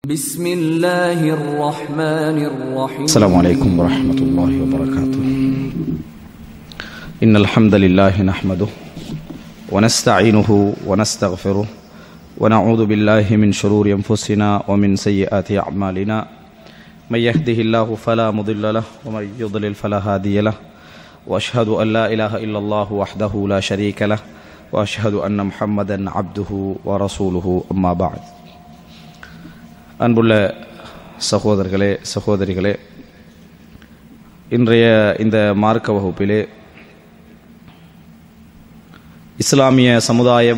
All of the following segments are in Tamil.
بسم الله الرحمن الرحيم السلام عليكم ورحمة الله وبركاته إن الحمد لله نحمده ونستعينه ونستغفره ونعوذ بالله من شرور أنفسنا ومن سيئات أعمالنا من يهده الله فلا مضل له ومن يضلل فلا هادي له وأشهد أن لا إله إلا الله وحده لا شريك له وأشهد أن محمدا عبده ورسوله أما بعد அன்புள்ள சகோதரர்களே சகோதரிகளே இன்றைய இந்த மார்க்க வகுப்பிலே இஸ்லாமிய சமுதாயம்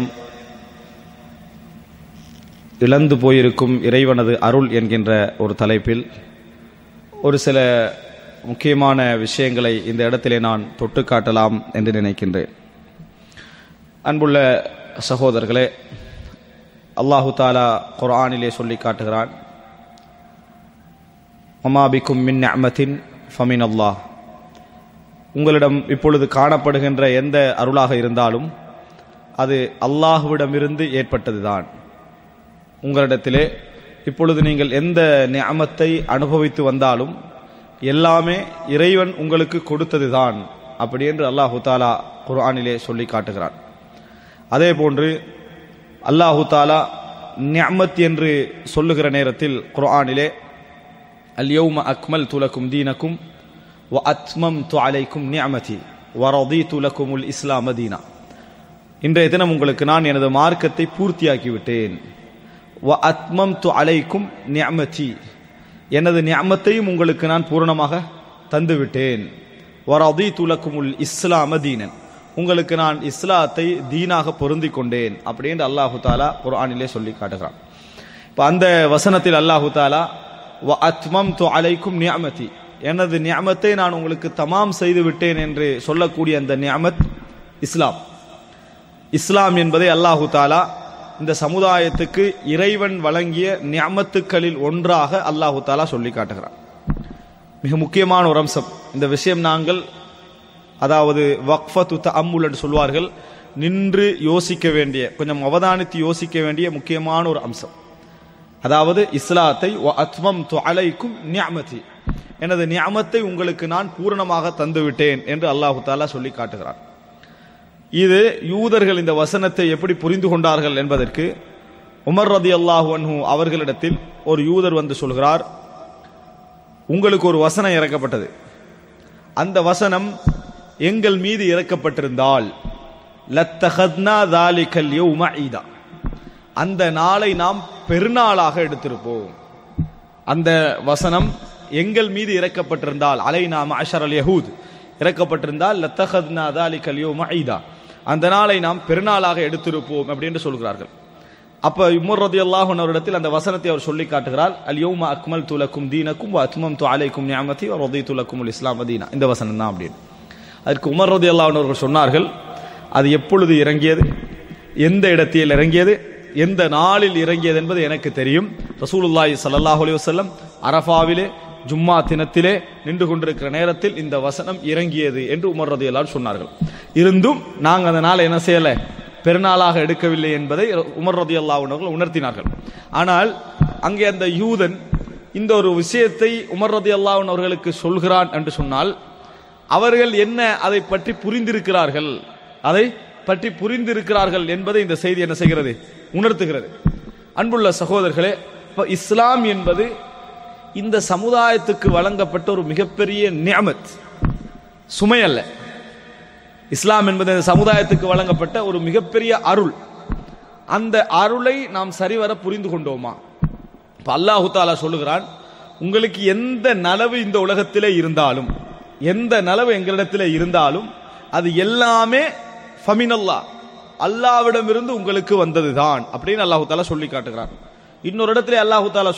இழந்து போயிருக்கும் இறைவனது அருள் என்கின்ற ஒரு தலைப்பில் ஒரு சில முக்கியமான விஷயங்களை இந்த இடத்திலே நான் தொட்டு காட்டலாம் என்று நினைக்கின்றேன் அன்புள்ள சகோதரர்களே அல்லாஹு தாலா குர்ஆனிலே சொல்லி காட்டுகிறான் ஒமாபிக்கும் மின் அமத்தின் ஃபமின் அல்லாஹ் உங்களிடம் இப்பொழுது காணப்படுகின்ற எந்த அருளாக இருந்தாலும் அது அல்லாஹுவிடமிருந்து ஏற்பட்டதுதான் உங்களிடத்திலே இப்பொழுது நீங்கள் எந்த நியமத்தை அனுபவித்து வந்தாலும் எல்லாமே இறைவன் உங்களுக்கு கொடுத்ததுதான் அப்படி என்று அல்லாஹு தாலா குர்ஆனிலே சொல்லி காட்டுகிறான் அதே போன்று அல்லாஹு தாலா நியமத் என்று சொல்லுகிற நேரத்தில் குர்ஆனிலே அல் யௌம அக்மல் துலக்கும் தீனக்கும் வ அத்மம் து அலைக்கும் நியமதி வரதி துலக்குமுல் இஸ்லாம தீனா இன்றைய தினம் உங்களுக்கு நான் எனது மார்க்கத்தை பூர்த்தியாக்கி விட்டேன் வ அத்மம் து அலைக்கும் நியமதி எனது நியமத்தையும் உங்களுக்கு நான் பூரணமாக தந்துவிட்டேன் வரதி துலக்குமுல் இஸ்லாம தீனன் உங்களுக்கு நான் இஸ்லாத்தை தீனாக பொருந்தி கொண்டேன் அப்படின்னு அல்லாஹு தாலா குர்ஆனிலே சொல்லி காட்டுகிறான் இப்போ அந்த வசனத்தில் அல்லாஹு தாலா வ அத்மம் து அலைக்கும் நியமதி எனது நியமத்தை நான் உங்களுக்கு தமாம் செய்து விட்டேன் என்று சொல்லக்கூடிய அந்த நியமத் இஸ்லாம் இஸ்லாம் என்பதை அல்லாஹு தாலா இந்த சமுதாயத்துக்கு இறைவன் வழங்கிய நியமத்துக்களில் ஒன்றாக அல்லாஹு தாலா சொல்லி காட்டுகிறான் மிக முக்கியமான ஒரு அம்சம் இந்த விஷயம் நாங்கள் அதாவது வக்ஃபத்து தஅம்முல் என்று சொல்வார்கள் நின்று யோசிக்க வேண்டிய கொஞ்சம் அவதானித்து யோசிக்க வேண்டிய முக்கியமான ஒரு அம்சம் அதாவது இஸ்லாத்தை அத்மம் அலைக்கும் நியமதி எனது நியமத்தை உங்களுக்கு நான் பூரணமாக தந்துவிட்டேன் என்று அல்லாஹு தாலா சொல்லி காட்டுகிறான் இது யூதர்கள் இந்த வசனத்தை எப்படி புரிந்து கொண்டார்கள் என்பதற்கு உமர் ரதி அல்லாஹு அன்ஹு அவர்களிடத்தில் ஒரு யூதர் வந்து சொல்கிறார் உங்களுக்கு ஒரு வசனம் இறக்கப்பட்டது அந்த வசனம் எங்கள் மீது இறக்கப்பட்டிருந்தால் லத்தஹத்னா தாலிகல் யௌம ஈதா அந்த நாளை நாம் பெருநாளாக எடுத்திருப்போம் அந்த வசனம் எங்கள் மீது இறக்கப்பட்டிருந்தால் அலை நாம் அஷர் அல் யஹூத் இறக்கப்பட்டிருந்தால் லத்தஹத்னா தாலிகல் யௌம ஈதா அந்த நாளை நாம் பெருநாளாக எடுத்திருப்போம் அப்படின்னு சொல்கிறார்கள் அப்ப உமர் ரதி அல்லாஹன் அவரிடத்தில் அந்த வசனத்தை அவர் சொல்லி காட்டுகிறார் அல் யௌம அக்மல் துலக்கும் தீனக்கும் அத்மம் து அலைக்கும் நியாமதி ரதி துலக்கும் இஸ்லாம் தீனா இந்த வசனம் தான் அப்படின்னு அதற்கு உமர் ரதி அல்லாஹன் அவர்கள் சொன்னார்கள் அது எப்பொழுது இறங்கியது எந்த இடத்தில் இறங்கியது எந்த நாளில் இறங்கியது என்பது எனக்கு தெரியும் ரசூலுல்லாஹி சல்லாஹ் அலி வசல்லம் அரஃபாவிலே ஜும்மா தினத்திலே நின்று கொண்டிருக்கிற நேரத்தில் இந்த வசனம் இறங்கியது என்று உமர் ரதி அல்லாஹ் சொன்னார்கள் இருந்தும் நாங்கள் அந்த நாளை என்ன செய்யலை பெருநாளாக எடுக்கவில்லை என்பதை உமர் ரதி அல்லாஹர்கள் உணர்த்தினார்கள் ஆனால் அங்கே அந்த யூதன் இந்த ஒரு விஷயத்தை உமர் ரதி அல்லாஹன் அவர்களுக்கு சொல்கிறான் என்று சொன்னால் அவர்கள் என்ன அதை பற்றி புரிந்திருக்கிறார்கள் அதை பற்றி புரிந்திருக்கிறார்கள் என்பதை இந்த செய்தி என்ன செய்கிறது உணர்த்துகிறது அன்புள்ள சகோதரர்களே இஸ்லாம் என்பது இந்த சமுதாயத்துக்கு வழங்கப்பட்ட ஒரு மிகப்பெரிய நியமத் சுமை அல்ல இஸ்லாம் என்பது இந்த சமுதாயத்துக்கு வழங்கப்பட்ட ஒரு மிகப்பெரிய அருள் அந்த அருளை நாம் சரிவர புரிந்து கொண்டோமா இப்ப அல்லாஹு தாலா சொல்லுகிறான் உங்களுக்கு எந்த நலவு இந்த உலகத்திலே இருந்தாலும் எந்த நலவு எங்களிடத்திலே இருந்தாலும் அது எல்லாமே ஃபமினல்லா அல்லாவிடம் இருந்து உங்களுக்கு வந்ததுதான் அப்படின்னு அல்லாஹு தாலா சொல்லி காட்டுகிறான் இன்னொரு இடத்துல அல்லாஹு தாலா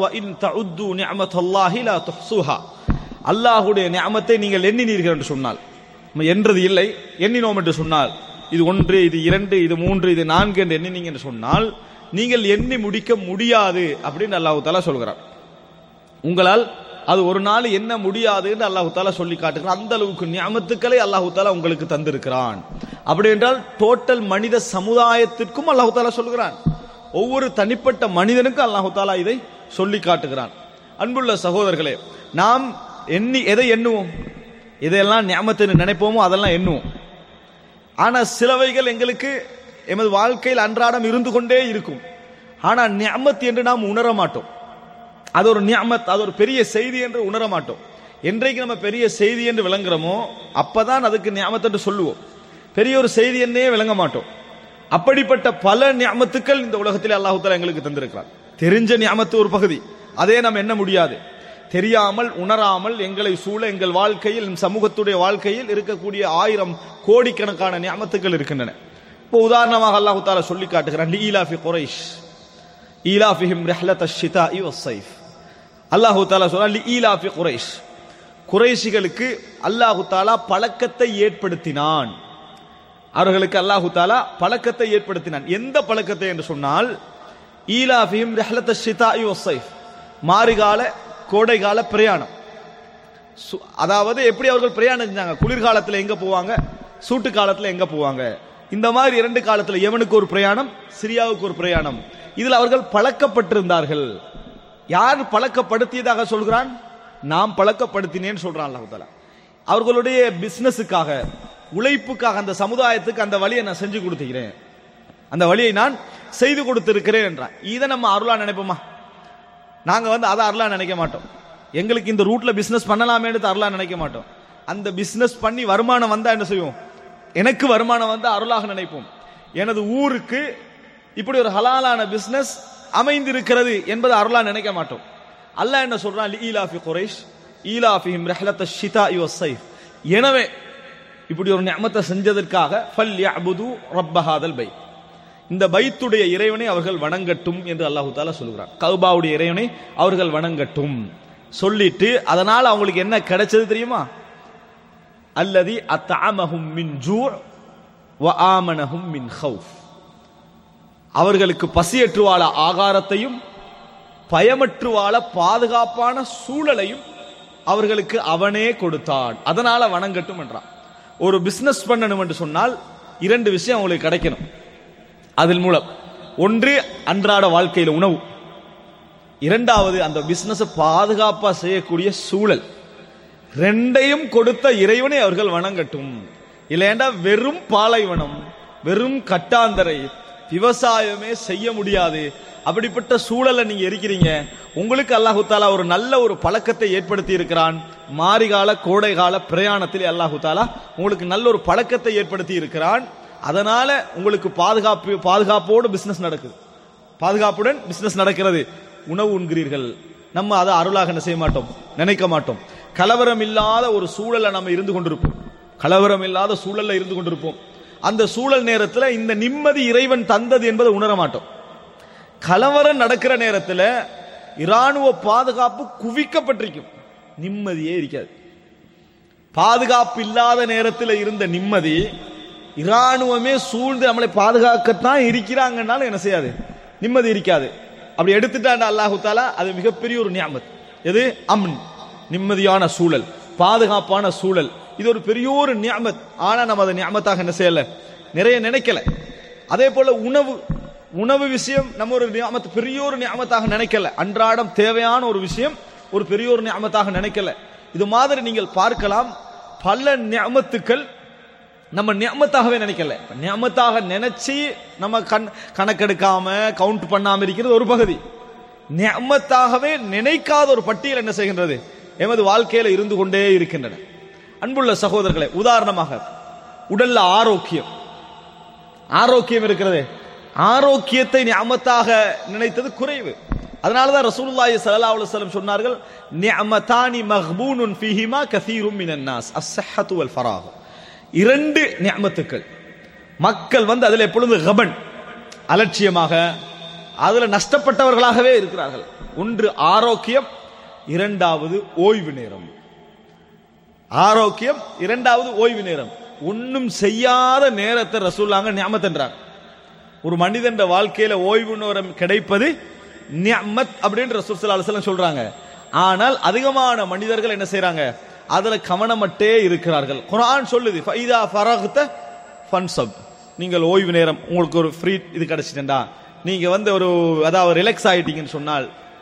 சொல்லுகிறான் அல்லாஹுடைய நியமத்தை நீங்கள் எண்ணினீர்கள் என்று சொன்னால் என்றது இல்லை எண்ணினோம் என்று சொன்னால் இது ஒன்று இது இரண்டு இது மூன்று இது நான்கு என்று எண்ணினீங்க என்று சொன்னால் நீங்கள் எண்ணி முடிக்க முடியாது அப்படின்னு அல்லாஹு தாலா சொல்கிறார் உங்களால் அது ஒரு நாள் என்ன முடியாது என்று அல்லாஹு தாலா சொல்லி காட்டுகிறான் அந்த அளவுக்கு நியமத்துக்களை அல்லாஹு தாலா உங்களுக்கு தந்திருக்கிறான் அப்படி என்றால் டோட்டல் மனித சமுதாயத்திற்கும் அல்லாஹு தாலா சொல்கிறான் ஒவ்வொரு தனிப்பட்ட மனிதனுக்கும் அல்லாஹு தாலா இதை சொல்லி காட்டுகிறான் அன்புள்ள சகோதரர்களே நாம் எண்ணி எதை எண்ணுவோம் எதையெல்லாம் ஞாபகத்தை நினைப்போமோ அதெல்லாம் எண்ணுவோம் ஆனா சிலவைகள் எங்களுக்கு எமது வாழ்க்கையில் அன்றாடம் இருந்து கொண்டே இருக்கும் ஆனா நியமத் என்று நாம் உணர மாட்டோம் அது ஒரு நியமத் அது ஒரு பெரிய செய்தி என்று உணர மாட்டோம் என்றைக்கு நம்ம பெரிய செய்தி என்று விளங்குறோமோ அப்பதான் அதுக்கு நியமத் என்று சொல்லுவோம் பெரிய ஒரு செய்தி என்னே விளங்க மாட்டோம் அப்படிப்பட்ட பல நியமத்துக்கள் இந்த உலகத்தில் அல்லாஹு தஆலா எங்களுக்கு தந்திருக்கிறார் தெரிஞ்ச நியமத்து ஒரு பகுதி அதே நாம் எண்ண முடியாது தெரியாமல் உணராமல் எங்களை சூழ எங்கள் வாழ்க்கையில் நம் சமூகத்துடைய வாழ்க்கையில் இருக்கக்கூடிய ஆயிரம் கோடிக்கணக்கான நியமத்துக்கள் இருக்கின்றன இப்போ உதாரணமாக அல்லாஹு தாலா சொல்லி காட்டுகிறான் லீலாஃபி குரைஷ் ஈலாஃபிஹிம் ரஹ்லத் அஷிதாஇ வஸ்ஸைஃப் அல்லாஹு தாலா சொல்றான் லீலாஃபி குரைஷ் குறைஷிகளுக்கு அல்லாஹு தாலா பழக்கத்தை ஏற்படுத்தினான் அவர்களுக்கு அல்லாஹு தாலா பழக்கத்தை ஏற்படுத்தினான் எந்த பழக்கத்தை என்று சொன்னால் ஈலாஃபிஹிம் ரஹ்லத் அஷிதாஇ வஸ்ஸைஃப் மாரிகால கோடைகால பிரயாணம் சு- அதாவது எப்படி அவர்கள் பிரயாணம் செஞ்சாங்க குளிர்காலத்துல எங்க போவாங்க சூட்டு காலத்துல எங்க போவாங்க இந்த மாதிரி இரண்டு காலத்துல யமனுக்கு ஒரு பிரயாணம் சிரியாவுக்கு ஒரு பிரயாணம் இதில் அவர்கள் பழக்கப்பட்டிருந்தார்கள் யார் பழக்கப்படுத்தியதாக சொல்கிறான் நாம் பழக்கப்படுத்தினேன்னு சொல்றான் அல்லாஹ் தஆலா அவர்களுடைய பிசினஸுக்காக உழைப்புக்காக அந்த சமுதாயத்துக்கு அந்த வழியை நான் செஞ்சு கொடுத்துக்கிறேன் அந்த வழியை நான் செய்து கொடுத்திருக்கிறேன் என்றான் இதை நம்ம அருளா நினைப்போமா நாங்க வந்து அதை அருளா நினைக்க மாட்டோம் எங்களுக்கு இந்த ரூட்ல பிசினஸ் பண்ணலாமேன்னு அருளா நினைக்க மாட்டோம் அந்த பிசினஸ் பண்ணி வருமானம் வந்தா என்ன செய்வோம் எனக்கு வருமானம் வந்தா அருளாக நினைப்போம் எனது ஊருக்கு இப்படி ஒரு ஹலாலான பிசினஸ் அமைந்திருக்கிறது என்பதை அருளா நினைக்க மாட்டோம் அல்லாஹ் என்ன சொல்றான் ஈலாஃபி குரைஷ் ஈலாஃபிஹிம் ரஹ்லத் ஷிதாஇ வஸ்ஸைஃப் எனவே இப்படி ஒரு நியமத்தை செஞ்சதற்காக ஃபல் யஅபுது ரப்ப ஹாதல் பைத் இந்த பைத்துடைய இறைவனை அவர்கள் வணங்கட்டும் என்று அல்லாஹு தாலா சொல்கிறார் கௌபாவுடைய இறைவனை அவர்கள் வணங்கட்டும் சொல்லிட்டு அதனால அவங்களுக்கு என்ன கிடைச்சது தெரியுமா அல்லதி அத்தஅமஹும் மின் ஜூ வ ஆமனஹும் மின் ஹவுஃப் அவர்களுக்கு பசியற்று வாழ ஆகாரத்தையும் பயமற்று வாழ பாதுகாப்பான சூழலையும் அவர்களுக்கு அவனே கொடுத்தான் அதனால வணங்கட்டும் என்றான் ஒரு பிசினஸ் பண்ணணும் என்று சொன்னால் இரண்டு விஷயம் அவங்களுக்கு கிடைக்கணும் அதன் மூலம் ஒன்று அன்றாட வாழ்க்கையில் உணவு இரண்டாவது அந்த பிசினஸ் பாதுகாப்பா செய்யக்கூடிய சூழல் ரெண்டையும் கொடுத்த இறைவனை அவர்கள் வணங்கட்டும் இல்லையண்டா வெறும் பாலைவனம் வெறும் கட்டாந்தரை விவசாயமே செய்ய முடியாது அப்படிப்பட்ட சூழலை நீங்க இருக்கிறீங்க உங்களுக்கு அல்லாஹு தாலா ஒரு நல்ல ஒரு பழக்கத்தை ஏற்படுத்தி இருக்கிறான் மாரிகால கோடைகால பிரயாணத்தில் அல்லாஹு தாலா உங்களுக்கு நல்ல ஒரு பழக்கத்தை ஏற்படுத்தி இருக்கிறான் அதனால உங்களுக்கு பாதுகாப்பு பாதுகாப்போடு பிசினஸ் நடக்குது பாதுகாப்புடன் பிசினஸ் நடக்கிறது உணவு உண்கிறீர்கள் நம்ம அதை அருளாக என்ன செய்ய மாட்டோம் நினைக்க மாட்டோம் கலவரம் இல்லாத ஒரு சூழல்ல நம்ம இருந்து கொண்டிருப்போம் கலவரம் இல்லாத சூழல்ல இருந்து கொண்டிருப்போம் அந்த சூழல் நேரத்தில் இந்த நிம்மதி இறைவன் தந்தது என்பதை உணர மாட்டோம் கலவரம் நடக்கிற நேரத்தில் இராணுவ பாதுகாப்பு குவிக்கப்பட்டிருக்கும் நிம்மதியே இருக்காது பாதுகாப்பு இல்லாத நேரத்தில் இருந்த நிம்மதி இராணுவமே சூழ்ந்து நம்மளை பாதுகாக்கத்தான் இருக்கிறாங்கன்னாலும் என்ன செய்யாது நிம்மதி இருக்காது அப்படி எடுத்துட்டாண்ட அல்லாஹு தாலா அது மிகப்பெரிய ஒரு நியாமத் எது அம்ன் நிம்மதியான சூழல் பாதுகாப்பான சூழல் இது ஒரு பெரிய ஒரு நியாமத் ஆனா நம்ம அதை நியாமத்தாக என்ன செய்யல நிறைய நினைக்கல அதே போல உணவு உணவு விஷயம் நம்ம ஒரு நியாமத் பெரிய ஒரு நியாமத்தாக நினைக்கல அன்றாடம் தேவையான ஒரு விஷயம் ஒரு பெரிய ஒரு நியாமத்தாக நினைக்கல இது மாதிரி நீங்கள் பார்க்கலாம் பல நியாமத்துக்கள் நம்ம நியமத்தாகவே நினைக்கல நியமத்தாக நினைச்சு நம்ம கண் கணக்கெடுக்காம கவுண்ட் பண்ணாம இருக்கிறது ஒரு பகுதி நியமத்தாகவே நினைக்காத ஒரு பட்டியல் என்ன செய்கின்றது எமது வாழ்க்கையில இருந்து கொண்டே இருக்கின்றன அன்புள்ள சகோதரர்களே உதாரணமாக உடல்ல ஆரோக்கியம் ஆரோக்கியம் இருக்கிறது ஆரோக்கியத்தை நியமத்தாக நினைத்தது குறைவு அதனாலதான் ரசூலுல்லாஹி ஸல்லல்லாஹு அலைஹி வஸல்லம் சொன்னார்கள் நிஅமதானி மக்பூனுன் ஃபீஹிமா கஸீரும் மினன் நாஸ் அஸ்ஸஹத்து வல் ஃபராக் இரண்டு நியமத்துக்கள் மக்கள் வந்து அதில் எப்பொழுது கபன் அலட்சியமாக அதுல நஷ்டப்பட்டவர்களாகவே இருக்கிறார்கள் ஒன்று ஆரோக்கியம் இரண்டாவது ஓய்வு நேரம் ஆரோக்கியம் இரண்டாவது ஓய்வு நேரம் ஒன்னும் செய்யாத நேரத்தை ரசூல்லாங்க நியமத்தன்றாங்க ஒரு மனிதன் வாழ்க்கையில ஓய்வு நேரம் கிடைப்பது நியமத் அப்படின்னு ரசூல் ஸல்லல்லாஹு அலைஹி வஸல்லம் சொல்றாங்க ஆனால் அதிகமான மனிதர்கள் என்ன செய்றாங்க அதுல கவனமட்டே இருக்கிறார்கள் குர்ஆன் சொல்லுது ஃபைதா ஃபரக்த ஃபன்சப் நீங்கள் ஓய்வு நேரம் உங்களுக்கு ஒரு ஃப்ரீ இது கிடைச்சிட்டா நீங்க வந்து ஒரு அதாவது ரிலாக்ஸ் ஆயிட்டீங்கன்னு சொன்னால்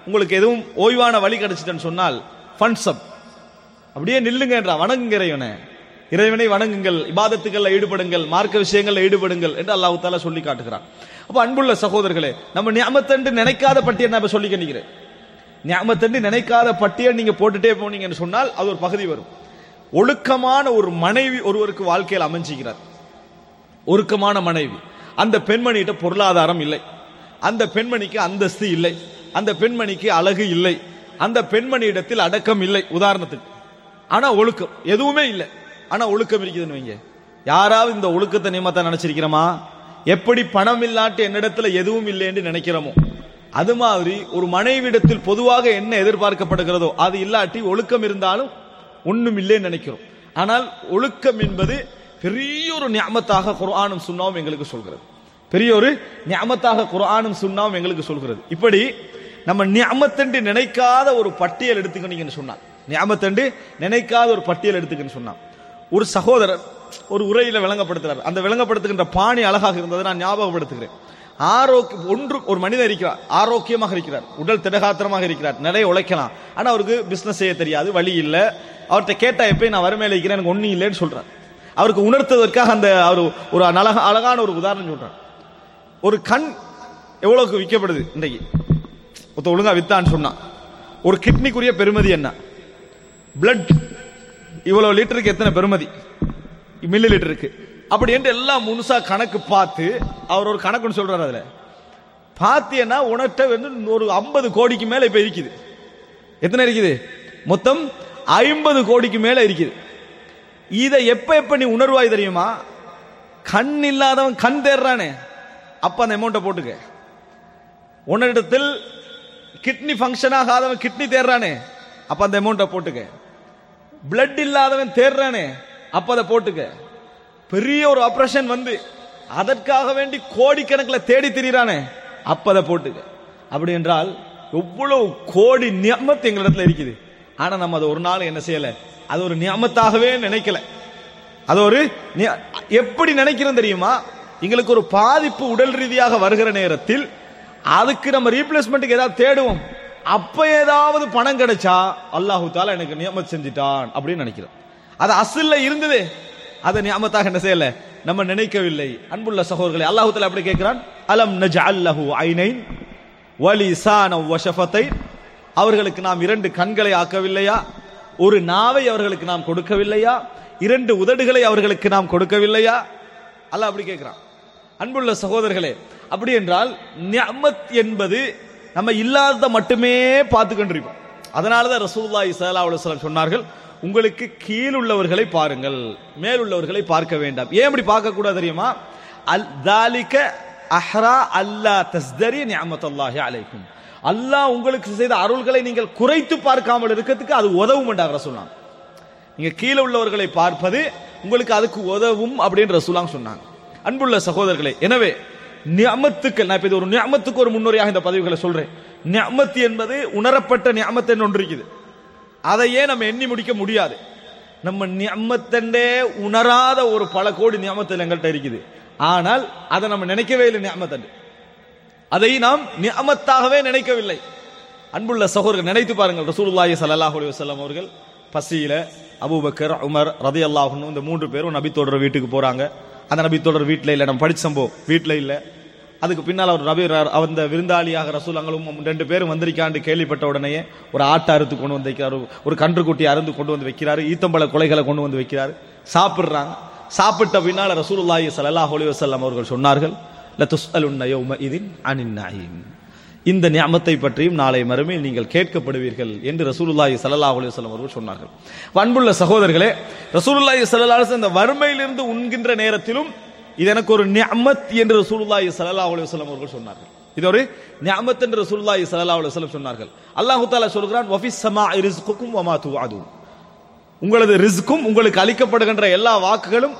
உங்களுக்கு எதுவும் ஓய்வான வழி கிடைச்சிட்டேன்னு சொன்னால் ஃபண்ட்ஸ் அப் அப்படியே நில்லுங்கன்றா வணங்குங்க இறைவனை இறைவனை வணங்குங்கள் இபாதத்துக்கள்ல ஈடுபடுங்கள் மார்க்க விஷயங்கள்ல ஈடுபடுங்கள் என்று அல்லாஹ் தாலா சொல்லி காட்டுகிறான் அப்ப அன்புள்ள சகோதரர்களே நம்ம ஞாபகத்தண்டு நினைக்காத பட்டியல் நான் இப்ப சொல்லி நினைக்கிறேன் ஞாபகத்தண்டு நினைக்காத பட்டியல் நீங்க போட்டுட்டே போனீங்கன்னு சொன்னால் அது ஒரு பகுதி வரும் ஒழுக்கமான ஒரு மனைவி ஒருவருக்கு வாழ்க்கையில் அமைஞ்சுகிறார் ஒருக்கமான மனைவி அந்த பெண்மணிகிட்ட பொருளாதாரம் இல்லை அந்த பெண்மணிக்கு அந்தஸ்து இல்லை அந்த பெண்மணிக்கு அழகு இல்லை அந்த பெண்மணியிடத்தில் அடக்கம் இல்லை உதாரணத்துக்கு ஆனா ஒழுக்கம் எதுவுமே இல்லை ஆனா ஒழுக்கம் இருக்குதுன்னு வைங்க யாராவது இந்த ஒழுக்கத்தை நியமத்தை நினைச்சிருக்கிறோமா எப்படி பணம் இல்லாட்டு என்னிடத்துல எதுவும் இல்லை என்று நினைக்கிறோமோ அது மாதிரி ஒரு மனைவிடத்தில் பொதுவாக என்ன எதிர்பார்க்கப்படுகிறதோ அது இல்லாட்டி ஒழுக்கம் இருந்தாலும் ஒண்ணும் இல்லைன்னு நினைக்கிறோம் ஆனால் ஒழுக்கம் என்பது பெரிய ஒரு ஞாபகத்தாக குர்ஆனும் சுண்ணாவும் எங்களுக்கு சொல்கிறது பெரிய ஒரு ஞாபகத்தாக குர்ஆனும் சுண்ணாவும் எங்களுக்கு சொல்கிறது இப்படி நம்ம ஞாபகத்தண்டு நினைக்காத ஒரு பட்டியல் எடுத்துக்கிட்டீங்கன்னு சொன்னா ஞாபகத்தண்டு நினைக்காத ஒரு பட்டியல் எடுத்துக்கன்னு சொன்னா ஒரு சகோதரர் ஒரு உரையில விளங்கப்படுத்துறார் அந்த விளங்கப்படுத்துகின்ற பாணி அழகாக இருந்ததை நான் ஞாபகப்படுத்துகிறேன் ஆரோக்கிய ஒன்று ஒரு மனிதர் இருக்கிறார் ஆரோக்கியமாக இருக்கிறார் உடல் திடகாத்திரமாக இருக்கிறார் நிறைய உழைக்கலாம் ஆனா அவருக்கு பிசினஸ் செய்ய தெரியாது வழி இல்ல அவர்கிட்ட கேட்டா எப்பயும் நான் வறுமையில இருக்கிறேன் எனக்கு ஒண்ணும் இல்லைன்னு சொல்றார் அவருக்கு உணர்த்துவதற்காக அந்த அவர் ஒரு அழகா அழகான ஒரு உதாரணம் சொல்றார் ஒரு கண் எவ்வளவுக்கு விற்கப்படுது இன்றைக்கு ஒருத்த ஒழுங்கா வித்தான்னு சொன்னா ஒரு கிட்னிக்குரிய பெருமதி என்ன பிளட் இவ்வளவு லிட்டருக்கு எத்தனை பெருமதி மில்லி லிட்டருக்கு அப்படி என்று எல்லாம் முழுசா கணக்கு பார்த்து அவர் ஒரு கணக்குன்னு சொல்றாரு அதுல பாத்தீங்கன்னா உனட்ட வந்து ஒரு ஐம்பது கோடிக்கு மேல இப்ப இருக்குது எத்தனை இருக்குது மொத்தம் ஐம்பது கோடிக்கு மேல இருக்குது இதை எப்ப எப்ப நீ உணர்வாய் தெரியுமா கண் இல்லாதவன் கண் தேடுறானே அப்ப அந்த அமௌண்ட்டை போட்டுக்க உன்னிடத்தில் கிட்னி ஃபங்க்ஷன் ஆகாதவன் கிட்னி தேடுறானே அப்ப அந்த அமௌண்ட்டை போட்டுக்க பிளட் இல்லாதவன் தேடுறானே அப்ப அதை போட்டுக்க பெரிய ஒரு ஆபரேஷன் வந்து அதற்காக வேண்டி கோடிக்கணக்கில் தேடி திரிறானே அப்ப அதை போட்டுக்க அப்படி என்றால் எவ்வளவு கோடி நியமத்து எங்களிடத்துல இருக்குது ஆனா நம்ம அதை ஒரு நாள் என்ன செய்யல அது ஒரு நியமத்தாகவே நினைக்கல அது ஒரு நி- எப்படி நினைக்கிறோம் தெரியுமா எங்களுக்கு ஒரு பாதிப்பு உடல் ரீதியாக வருகிற நேரத்தில் அதுக்கு நம்ம ரீப்ளேஸ்மெண்ட்டுக்கு ஏதாவது தேடுவோம் அப்ப ஏதாவது பணம் கிடைச்சா அல்லாஹு தாலா எனக்கு நியமத் செஞ்சிட்டான் அப்படின்னு நினைக்கிறோம் அது அசில்ல இருந்ததே அதை நியமத்தாக என்ன செய்யல நம்ம நினைக்கவில்லை அன்புள்ள சகோதரர்களே அல்லாஹு தாலா அப்படி கேட்கிறான் அலம் நஜஅல்லஹு ஐனைன் வலிசான வஷஃபத்தை அவர்களுக்கு நாம் இரண்டு கண்களை ஆக்கவில்லையா ஒரு நாவை அவர்களுக்கு நாம் கொடுக்கவில்லையா இரண்டு உதடுகளை அவர்களுக்கு நாம் கொடுக்கவில்லையா அல்லாஹ் அப்படி கேட்கிறான் அன்புள்ள சகோதரர்களே அப்படி என்றால் நியமத் என்பது நம்ம இல்லாததை மட்டுமே பார்த்து கொண்டிருப்போம் அதனாலதான் ரசூலுல்லாஹி ஸல்லல்லாஹு அலைஹி வஸல்லம் சொன்னார்கள் உங்களுக்கு கீழ் உள்ளவர்களை பாருங்கள் மேல் உள்ளவர்களை பார்க்க வேண்டாம் ஏன் இப்படி பார்க்க கூடாது தெரியுமா அல் தாலிக அஹ்ரா அல்லா தஸ்தரி நியமத்துல்லாஹி அலைக்கும் அல்லாஹ் உங்களுக்கு செய்த அருள்களை நீங்கள் குறைத்து பார்க்காமல் இருக்கிறதுக்கு அது உதவும் என்றாக சொன்னாங்க நீங்க கீழே உள்ளவர்களை பார்ப்பது உங்களுக்கு அதுக்கு உதவும் அப்படின்னு ரசூலாங்க சொன்னாங்க அன்புள்ள சகோதரர்களே எனவே நியமத்துக்கள் நான் இப்ப இது ஒரு நியமத்துக்கு ஒரு முன்னுரையாக இந்த பதிவுகளை சொல்றேன் நியமத்து என்பது உணரப்பட்ட நியமத்து ஒன்று இருக்குது அதையே நம்ம எண்ணி முடிக்க முடியாது நம்ம நியமத்தண்டே உணராத ஒரு பல கோடி நியமத்தில் எங்கள்கிட்ட இருக்குது ஆனால் அதை நம்ம நினைக்கவே இல்லை நியமத்தண்டு அதை நாம் நியமத்தாகவே நினைக்கவில்லை அன்புள்ள சகோதரர்கள் நினைத்து பாருங்கள் ரசூலுல்லாஹி ஸல்லல்லாஹு அலைஹி வஸல்லம் அவர்கள் பசியில அபூபக்கர் உமர் ரதியல்லாஹு இந்த மூன்று பேரும் நபி தொடர் வீட்டுக்கு போறாங்க அந்த நபி தொடர் வீட்டில் இல்லை நம்ம படிச்ச சம்பவம் வீட்டில் இல்லை அதுக்கு பின்னால் அவர் நபி ர- அந்த விருந்தாளியாக ரசூலங்களும் ரெண்டு பேரும் வந்திருக்காண்டு கேள்விப்பட்ட உடனேயே ஒரு ஆட்டை அறுத்து கொண்டு வந்து வைக்கிறாரு ஒரு கன்றுக்குட்டி அறுந்து கொண்டு வந்து வைக்கிறாரு ஈத்தம்பழ கொலைகளை கொண்டு வந்து வைக்கிறாரு சாப்பிடுறாங்க சாப்பிட்ட பின்னால் ரசூலுல்லாஹி ஸல்லல்லாஹு அலைஹி வஸல்லம் அவர்கள் சொன்னார்கள் லதுஸ்அலுன்ன யௌம இதின் அனின் நஈம் இந்த நியமத்தை பற்றியும் நாளை மறுமையில் நீங்கள் கேட்கப்படுவீர்கள் என்று ரசூலுல்லாஹி ஸல்லல்லாஹு அலைஹி வஸல்லம் அவர்கள் சொன்னார்கள் அன்புள்ள சகோதரர்களே ரசூலுல்லாஹி ஸல்லல்லாஹு அலைஹி வஸல்லம் இந்த வறுமையிலிருந்து உண்கின்ற நேரத்திலும் இது எனக்கு ஒரு நியமத் என்று ரசூலுல்லாஹி ஸல்லல்லாஹு அலைஹி வஸல்லம் அவர்கள் சொன்னார்கள் இது ஒரு நியமத் என்று ரசூலுல்லாஹி ஸல்லல்லாஹு அலைஹி வஸல்லம் சொன்னார்கள் அல்லாஹ் தஆலா சொல்கிறான் வஃபிஸ் ஸமாஇ ரிஸ்குக்கும் வமா துஅதுன் உங்களது ரிஸ்க்கும் உங்களுக்கு அளிக்கப்படுகின்ற எல்லா வாக்குகளும்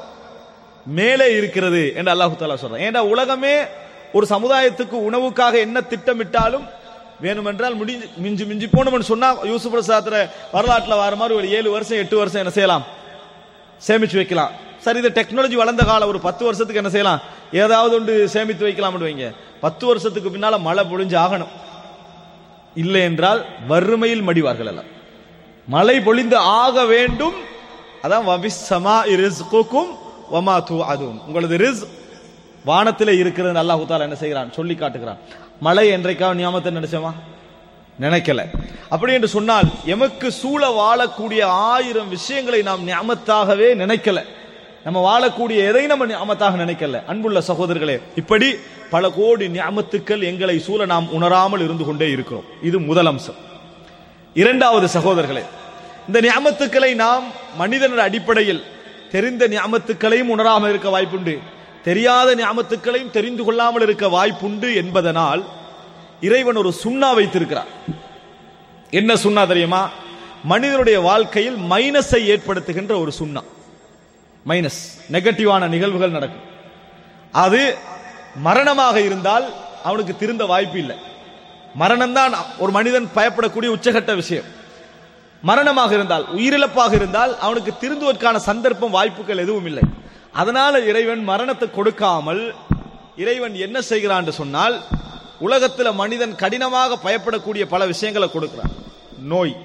மேலே இருக்கிறது என்று அல்லாஹு தாலா சொல்றான் ஏன்னா உலகமே ஒரு சமுதாயத்துக்கு உணவுக்காக என்ன திட்டமிட்டாலும் வேணுமென்றால் முடிஞ்சு மிஞ்சி மிஞ்சி போனோம்னு சொன்னா யூசுப் பிரசாத்திர வரலாற்றுல வர மாதிரி ஒரு ஏழு வருஷம் எட்டு வருஷம் என்ன செய்யலாம் சேமிச்சு வைக்கலாம் சரி இந்த டெக்னாலஜி வளர்ந்த காலம் ஒரு பத்து வருஷத்துக்கு என்ன செய்யலாம் ஏதாவது ஒன்று சேமித்து வைக்கலாம்னு வைங்க பத்து வருஷத்துக்கு பின்னால மழை பொழிஞ்சு ஆகணும் இல்லை என்றால் வறுமையில் மடிவார்கள் எல்லாம் மழை பொழிந்து ஆக வேண்டும் அதான் வபிஸ்ஸமா ரிஸ்குக்கும் வமா அதுவும் உங்களது ரிஸ் வானத்திலே இருக்கிறது அல்லாஹ் தாலா என்ன செய்கிறான் சொல்லி காட்டுகிறான் மழை என்றைக்காவது நியாமத்தை நினைச்சோமா நினைக்கல அப்படி என்று சொன்னால் எமக்கு சூழ வாழக்கூடிய ஆயிரம் விஷயங்களை நாம் ஞாமத்தாகவே நினைக்கல நம்ம வாழக்கூடிய எதை நம்ம ஞாமத்தாக நினைக்கல அன்புள்ள சகோதரர்களே இப்படி பல கோடி ஞாமத்துக்கள் எங்களை சூழ நாம் உணராமல் இருந்து கொண்டே இருக்கிறோம் இது முதல் அம்சம் இரண்டாவது சகோதரர்களே இந்த ஞாமத்துக்களை நாம் மனிதனோட அடிப்படையில் தெரிந்த ஞாமத்துக்களையும் உணராமல் இருக்க வாய்ப்புண்டு தெரியாத ஞாமத்துக்களையும் தெரிந்து கொள்ளாமல் இருக்க வாய்ப்புண்டு என்பதனால் இறைவன் ஒரு சுண்ணா வைத்திருக்கிறார் என்ன சுண்ணா தெரியுமா மனிதனுடைய வாழ்க்கையில் மைனஸை ஏற்படுத்துகின்ற ஒரு சுண்ணா மைனஸ் நெகட்டிவான நிகழ்வுகள் நடக்கும் அது மரணமாக இருந்தால் அவனுக்கு திருந்த வாய்ப்பு இல்லை மரணம்தான் ஒரு மனிதன் பயப்படக்கூடிய உச்சகட்ட விஷயம் மரணமாக இருந்தால் உயிரிழப்பாக இருந்தால் அவனுக்கு திருந்துவதற்கான சந்தர்ப்பம் வாய்ப்புகள் எதுவும் இல்லை அதனால இறைவன் மரணத்தை கொடுக்காமல் இறைவன் என்ன செய்கிறான் என்று சொன்னால் உலகத்தில் மனிதன் கடினமாக பயப்படக்கூடிய பல விஷயங்களை கொடுக்கிறான் நோய்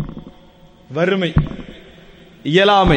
வறுமை இயலாமை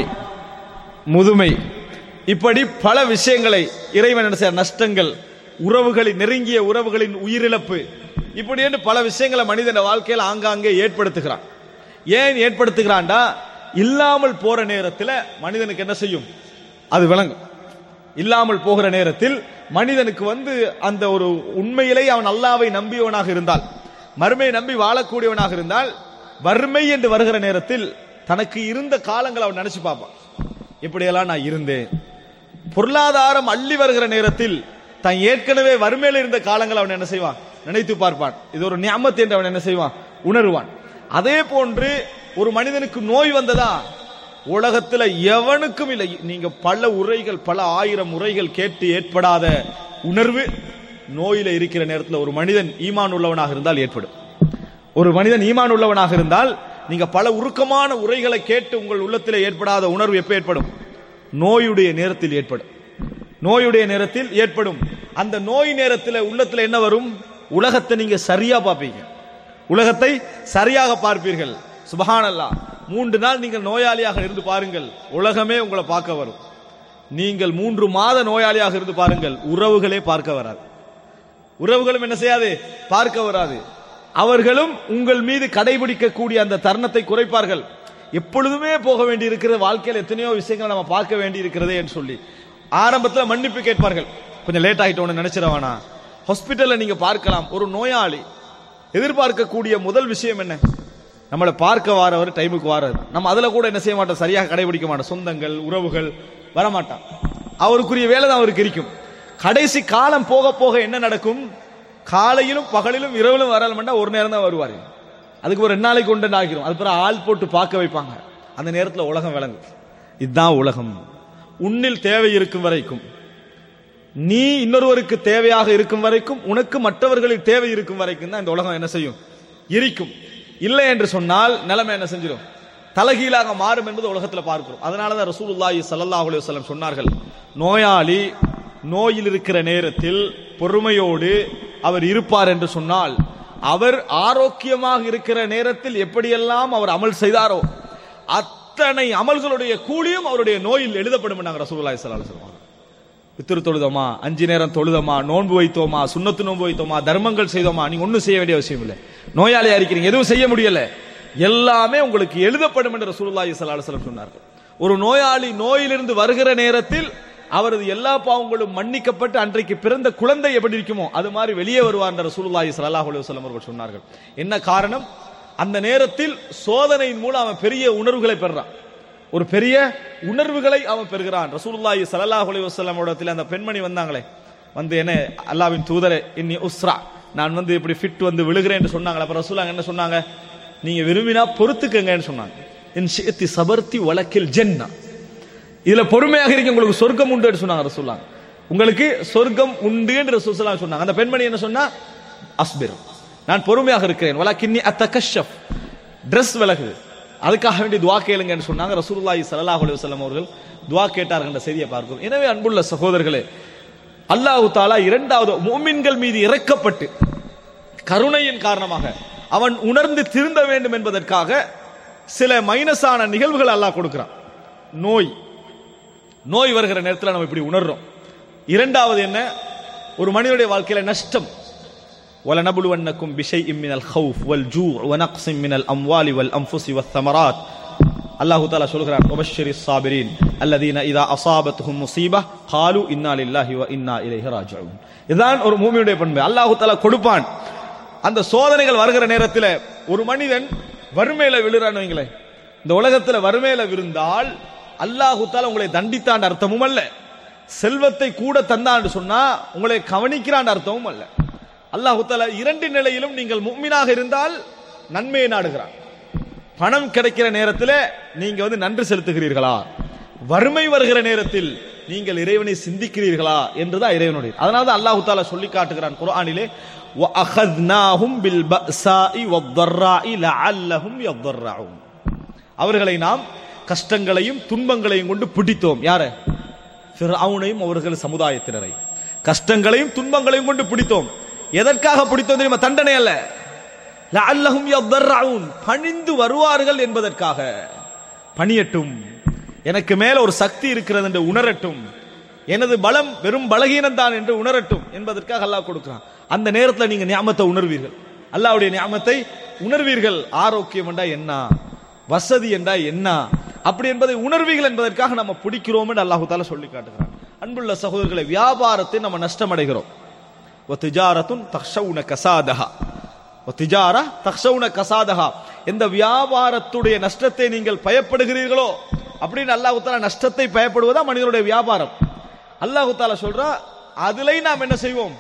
முதுமை இப்படி பல விஷயங்களை இறைவன் என்ன செய்ய நஷ்டங்கள் உறவுகளின் நெருங்கிய உறவுகளின் உயிரிழப்பு இப்படி என்று பல விஷயங்களை மனிதன வாழ்க்கையில் ஆங்காங்கே ஏற்படுத்துகிறான் ஏன் ஏற்படுத்துகிறான்டா இல்லாமல் போற நேரத்தில் மனிதனுக்கு என்ன செய்யும் அது விளங்கும் இல்லாமல் போகிற நேரத்தில் மனிதனுக்கு வந்து அந்த ஒரு உண்மையிலே அவன் அல்லாவை நம்பியவனாக இருந்தால் மறுமையை நம்பி வாழக்கூடியவனாக இருந்தால் வறுமை என்று வருகிற நேரத்தில் தனக்கு இருந்த காலங்களை அவன் நினைச்சு பார்ப்பான் இப்படியெல்லாம் நான் இருந்தேன் பொருளாதாரம் அள்ளி வருகிற நேரத்தில் தான் ஏற்கனவே வறுமையில் இருந்த காலங்கள் அவன் என்ன செய்வான் நினைத்து பார்ப்பான் இது ஒரு ஞாபகத்தை என்று அவன் என்ன செய்வான் உணர்வான் அதே போன்று ஒரு மனிதனுக்கு நோய் வந்ததா உலகத்துல எவனுக்கும் இல்லை நீங்க பல உரைகள் பல ஆயிரம் உரைகள் கேட்டு ஏற்படாத உணர்வு நோயில இருக்கிற நேரத்தில் ஒரு மனிதன் ஈமான் உள்ளவனாக இருந்தால் ஏற்படும் ஒரு மனிதன் ஈமான் உள்ளவனாக இருந்தால் நீங்க பல உருக்கமான உரைகளை கேட்டு உங்கள் உள்ளத்தில் ஏற்படாத உணர்வு எப்ப ஏற்படும் நோயுடைய நேரத்தில் ஏற்படும் நோயுடைய நேரத்தில் ஏற்படும் அந்த நோய் நேரத்தில் உள்ளத்தில் என்ன வரும் உலகத்தை நீங்க சரியா பார்ப்பீங்க உலகத்தை சரியாக பார்ப்பீர்கள் சுபஹானல்லா மூன்று நாள் நீங்கள் நோயாளியாக இருந்து பாருங்கள் உலகமே உங்களை பார்க்க வரும் நீங்கள் மூன்று மாத நோயாளியாக இருந்து பாருங்கள் உறவுகளே பார்க்க வராது உறவுகளும் என்ன செய்யாது பார்க்க வராது அவர்களும் உங்கள் மீது கடைபிடிக்கக்கூடிய அந்த தருணத்தை குறைப்பார்கள் எப்பொழுதுமே போக வேண்டி இருக்கிற வாழ்க்கையில் எத்தனையோ விஷயங்கள் நம்ம பார்க்க வேண்டி இருக்கிறதே என்று சொல்லி ஆரம்பத்தில் மன்னிப்பு கேட்பார்கள் கொஞ்சம் லேட் ஆகிட்டோன்னு நினைச்சிடவானா ஹாஸ்பிட்டல்ல நீங்க பார்க்கலாம் ஒரு நோயாளி எதிர்பார்க்கக்கூடிய முதல் விஷயம் என்ன நம்மளை பார்க்க வாரவர் டைமுக்கு வாரது நம்ம அதுல கூட என்ன செய்ய மாட்டோம் சரியாக கடைபிடிக்க மாட்டோம் சொந்தங்கள் உறவுகள் வரமாட்டான் அவருக்குரிய வேலை தான் அவருக்கு இருக்கும் கடைசி காலம் போக போக என்ன நடக்கும் காலையிலும் பகலிலும் இரவிலும் வரலமெண்டா ஒரு நேரம் தான் வருவார் அதுக்கு ஒரு ரெண்டு நாளைக்கு கொண்டு ஆகிரும் அது பிறகு ஆள் போட்டு பார்க்க வைப்பாங்க அந்த நேரத்தில் உலகம் விளங்கும் இதுதான் உலகம் உன்னில் தேவை இருக்கும் வரைக்கும் நீ இன்னொருவருக்கு தேவையாக இருக்கும் வரைக்கும் உனக்கு மற்றவர்களில் தேவை இருக்கும் வரைக்கும் தான் இந்த உலகம் என்ன செய்யும் இருக்கும் இல்லை என்று சொன்னால் நிலைமை என்ன செஞ்சிடும் தலகீழாக மாறும் என்பது உலகத்தில் பார்க்கிறோம் அதனால தான் ரசூலுல்லாஹி ஸல்லல்லாஹு அலைஹி வஸல்லம் சொன்னார்கள் நோயாளி நோயில் இருக்கிற நேரத்தில் பொறுமையோடு அவர் இருப்பார் என்று சொன்னால் அவர் ஆரோக்கியமாக இருக்கிற நேரத்தில் எப்படியெல்லாம் அவர் அமல் செய்தாரோ அத்தனை அமல்களுடைய கூலியும் அவருடைய நோயில் எழுதப்படும் நாங்கள் ரசூலுல்லாஹி ஸல்லல்லாஹு அலைஹி வஸல்லம் வித்திரு தொழுதோமா அஞ்சு நேரம் தொழுதோமா நோன்பு வைத்தோமா சுண்ணத்து நோன்பு வைத்தோமா தர்மங்கள் செய்தோமா நீங்க ஒன்றும் செய்ய வேண்டிய அவசியம் இல்லை நோயாளியா இருக்கிறீங்க எதுவும் செய்ய முடியல எல்லாமே உங்களுக்கு எழுதப்படும் என்று ரசூலுல்லாஹி ஸல்லல்லாஹு அலைஹி வஸல்லம் சொன்னார்கள் ஒரு நோயாளி நோயிலிருந்து வருகிற நேரத்தில் அவரது எல்லா பாவங்களும் மன்னிக்கப்பட்டு அன்றைக்கு பிறந்த குழந்தை எப்படி இருக்குமோ அது மாதிரி வெளியே வருவார் என்ற ரசூலுல்லாஹி ஸல்லல்லாஹு அலைஹி வஸல்லம் அவர்கள் சொன்னார்கள் என்ன காரணம் அந்த நேரத்தில் சோதனையின் மூலம் அவன் பெரிய உணர்வுகளை பெறான் ஒரு பெரிய உணர்வுகளை அவன் பெறுகிறான் ரசூலுல்லாஹி ஸல்லல்லாஹு அலைஹி வஸல்லம் இடத்துல அந்த பெண்மணி வந்தாங்களே வந்து என்ன அல்லாஹ்வின் தூதரே இன்னி உஸ்ரா நான் வந்து இப்படி ஃபிட் வந்து விழுகிறேன் என்று சொன்னாங்களே அப்ப ரசூலாங்க என்ன சொன்னாங்க நீங்க விரும்பினா பொறுத்துக்கங்கன்னு சொன்னாங்க என் ஷியத்தி சபர்த்தி வழக்கில் ஜென்னா இதுல பொறுமையாக இருக்க உங்களுக்கு சொர்க்கம் உண்டு என்று சொன்னாங்க ரசூலாங்க உங்களுக்கு சொர்க்கம் உண்டு என்று ரசூலுல்லாஹி சொன்னாங்க அந்த பெண்மணி என்ன சொன்னா அஸ்பிர் நான் பொறுமையாக இருக்கிறேன் வலக்கின்னி அத்தகஷப் Dress விலகுது அதுக்காக வேண்டி துவா கேளுங்கன்னு சொன்னாங்க ரசூலுல்லாஹி ஸல்லல்லாஹு அலைஹி வஸல்லம் அவர்கள் துவா கேட்டார்கள் என்ற செய்தியை பார்க்கிறோம் எனவே அன்புள்ள சகோதரர்களே அல்லாஹ் தாலா இரண்டாவது முஃமின்கள் மீது இறக்கப்பட்டு கருணையின் காரணமாக அவன் உணர்ந்து திருந்த வேண்டும் என்பதற்காக சில மைனஸான நிகழ்வுகள் அல்லாஹ் கொடுக்கிறான் நோய் நோய் வருகிற நேரத்தில் நம்ம இப்படி உணர்றோம் இரண்டாவது என்ன ஒரு மனிதனுடைய வாழ்க்கையில நஷ்டம் ولنبلونكم بشيء من الخوف والجوع ونقص من الأموال والأنفس والثمرات الله تعالى சொல்கிறான் وبشر الصابرين الذين إذا أصابتهم مصيبة قالوا إنا لله وإنا إليه راجعون இதுதான் ஒரு மூமியுடைய பண்பு அல்லாஹ் தாலா கொடுப்பான் அந்த சோதனைகள் வருகிற நேரத்தில் ஒரு மனிதன் வறுமையில விழுறான்னு வைங்களேன் இந்த உலகத்துல வறுமையில விழுந்தால் அல்லாஹு தாலா உங்களை தண்டித்தான் அர்த்தமும் அல்ல செல்வத்தை கூட தந்தான்னு சொன்னா உங்களை கவனிக்கிறான் அர்த்தமும் அல்ல அல்லாஹு தாலா இரண்டு நிலையிலும் நீங்கள் முக்மினாக இருந்தால் நன்மையை நாடுகிறான் பணம் கிடைக்கிற நேரத்தில் நீங்க வந்து நன்றி செலுத்துகிறீர்களா வறுமை வருகிற நேரத்தில் நீங்கள் இறைவனை சிந்திக்கிறீர்களா என்றுதான் இறைவனுடைய அதனால தான் அல்லாஹு தாலா சொல்லி காட்டுகிறான் குர்ஆனிலே وَأَخَذْنَاهُمْ بِالْبَأْسَاءِ وَالضَّرَّاءِ لَعَلَّهُمْ يَضَّرَّعُونَ அவர்களை நாம் கஷ்டங்களையும் துன்பங்களையும் கொண்டு பிடித்தோம் யார ஃபிர்அவுனையும் அவர்கள் சமுதாயத்தினரை கஷ்டங்களையும் துன்பங்களையும் கொண்டு பிடித்தோம் எதற்காக பிடித்தோம் தெரியுமா தண்டனை அல்ல லஅல்லஹும் யضرعون பணிந்து வருவார்கள் என்பதற்காக பணியட்டும் எனக்கு மேல ஒரு சக்தி இருக்கிறது என்று உணரட்டும் எனது பலம் வெறும் பலகீனம் தான் என்று உணரட்டும் என்பதற்காக அல்லாஹ் கொடுக்கிறான் அந்த நேரத்தில் நீங்க ஞாபகத்தை உணர்வீர்கள் அல்லாஹ்வுடைய ஞாபகத்தை உணர்வீர்கள் ஆரோக்கியம் என்றா என்ன வசதி என்றா என்ன அப்படி என்பதை உணர்வீர்கள் என்பதற்காக நம்ம பிடிக்கிறோம் என்று அல்லாஹு தாலா சொல்லி காட்டுகிறான் அன்புள்ள சகோதரர்களை வியாபாரத்தை நம்ம நஷ்டமடைகிறோம் ஒத்திஜாரத்துன் தக்ஷவுன கசாதஹா ஒத்திஜாரா தக்ஷவுன கசாதஹா எந்த வியாபாரத்துடைய நஷ்டத்தை நீங்கள் பயப்படுகிறீர்களோ அப்படின்னு அல்லாஹு தாலா நஷ்டத்தை பயப்படுவதா மனிதனுடைய வியாபாரம் அல்லாஹு தாலா சொல்றா அதிலே நாம் என்ன செய்வோம்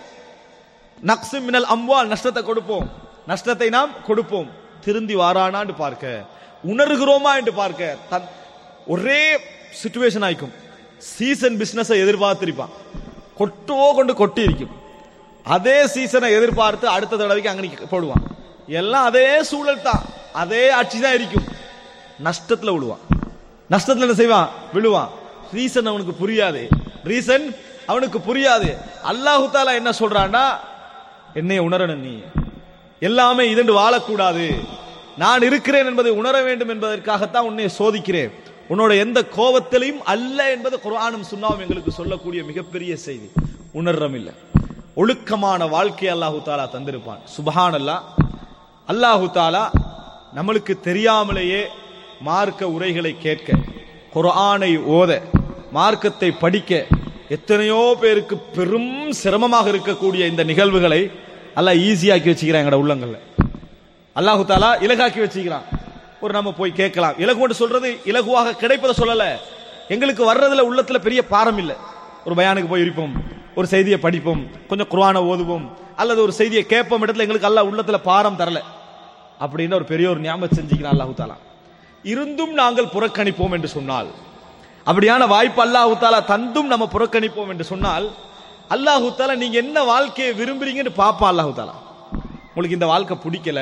நக்ஸு மினல் அம்வால் நஷ்டத்தை கொடுப்போம் நஷ்டத்தை நாம் கொடுப்போம் திருந்தி வாரானான்னு பார்க்க உணர்கிறோமா என்று பார்க்க தன் ஒரே சுச்சுவேஷன் ஆயிக்கும் சீசன் பிசினஸை எதிர்பார்த்திருப்பான் கொட்டோ கொண்டு கொட்டி இருக்கும் அதே சீசனை எதிர்பார்த்து அடுத்த தடவைக்கு அங்க நிக்க- போடுவான் எல்லாம் அதே சூழல் தான் அதே ஆட்சி தான் இருக்கும் நஷ்டத்துல விழுவான் நஷ்டத்துல என்ன செய்வான் விழுவான் ரீசன் அவனுக்கு புரியாது ரீசன் அவனுக்கு புரியாது அல்லாஹு தாலா என்ன சொல்றான்னா என்னைய உணரணும் நீ எல்லாமே இதென்று வாழக்கூடாது நான் இருக்கிறேன் என்பதை உணர வேண்டும் என்பதற்காகத்தான் உன்னை சோதிக்கிறேன் உன்னோட எந்த கோபத்திலையும் அல்ல என்பது குர்ஆனும் சுன்னாவும் எங்களுக்கு சொல்லக்கூடிய மிகப்பெரிய செய்தி உணர்றம் இல்லை ஒழுக்கமான வாழ்க்கை அல்லாஹு தாலா தந்திருப்பான் சுபஹான் அல்லா அல்லாஹு தாலா நம்மளுக்கு தெரியாமலேயே மார்க்க உரைகளை கேட்க குர்ஆனை ஓத மார்க்கத்தை படிக்க எத்தனையோ பேருக்கு பெரும் சிரமமாக இருக்கக்கூடிய இந்த நிகழ்வுகளை அல்லாஹ் ஈஸியாக்கி வச்சுக்கிறான் எங்கட உள்ளங்கள்ல அல்லாஹு தாலா இலகாக்கி வச்சுக்கிறான் ஒரு நம்ம போய் கேட்கலாம் இலகுன்னு சொல்றது இலகுவாக கிடைப்பதை சொல்லல எங்களுக்கு வர்றதுல உள்ளத்துல பெரிய பாரம் இல்லை ஒரு பயானுக்கு போய் இருப்போம் ஒரு செய்தியை படிப்போம் கொஞ்சம் குர்ஆனை ஓதுவோம் அல்லது ஒரு செய்தியை கேட்போம் இடத்துல எங்களுக்கு அல்லாஹ் உள்ளத்துல பாரம் தரல அப்படின்னு ஒரு பெரிய ஒரு ஞாபகம் செஞ்சுக்கிறான் அல்லாஹு தாலா இருந்தும் நாங்கள் புறக்கணிப்போம் என்று சொன்னால் அப்படியான வாய்ப்பு அல்லாஹு தாலா தந்தும் நம்ம புறக்கணிப்போம் என்று சொன்னால் அல்லாஹு தாலா நீங்க என்ன வாழ்க்கையை விரும்புறீங்கன்னு பாப்பான் அல்லாஹு தாலா உங்களுக்கு இந்த வாழ்க்கை பிடிக்கல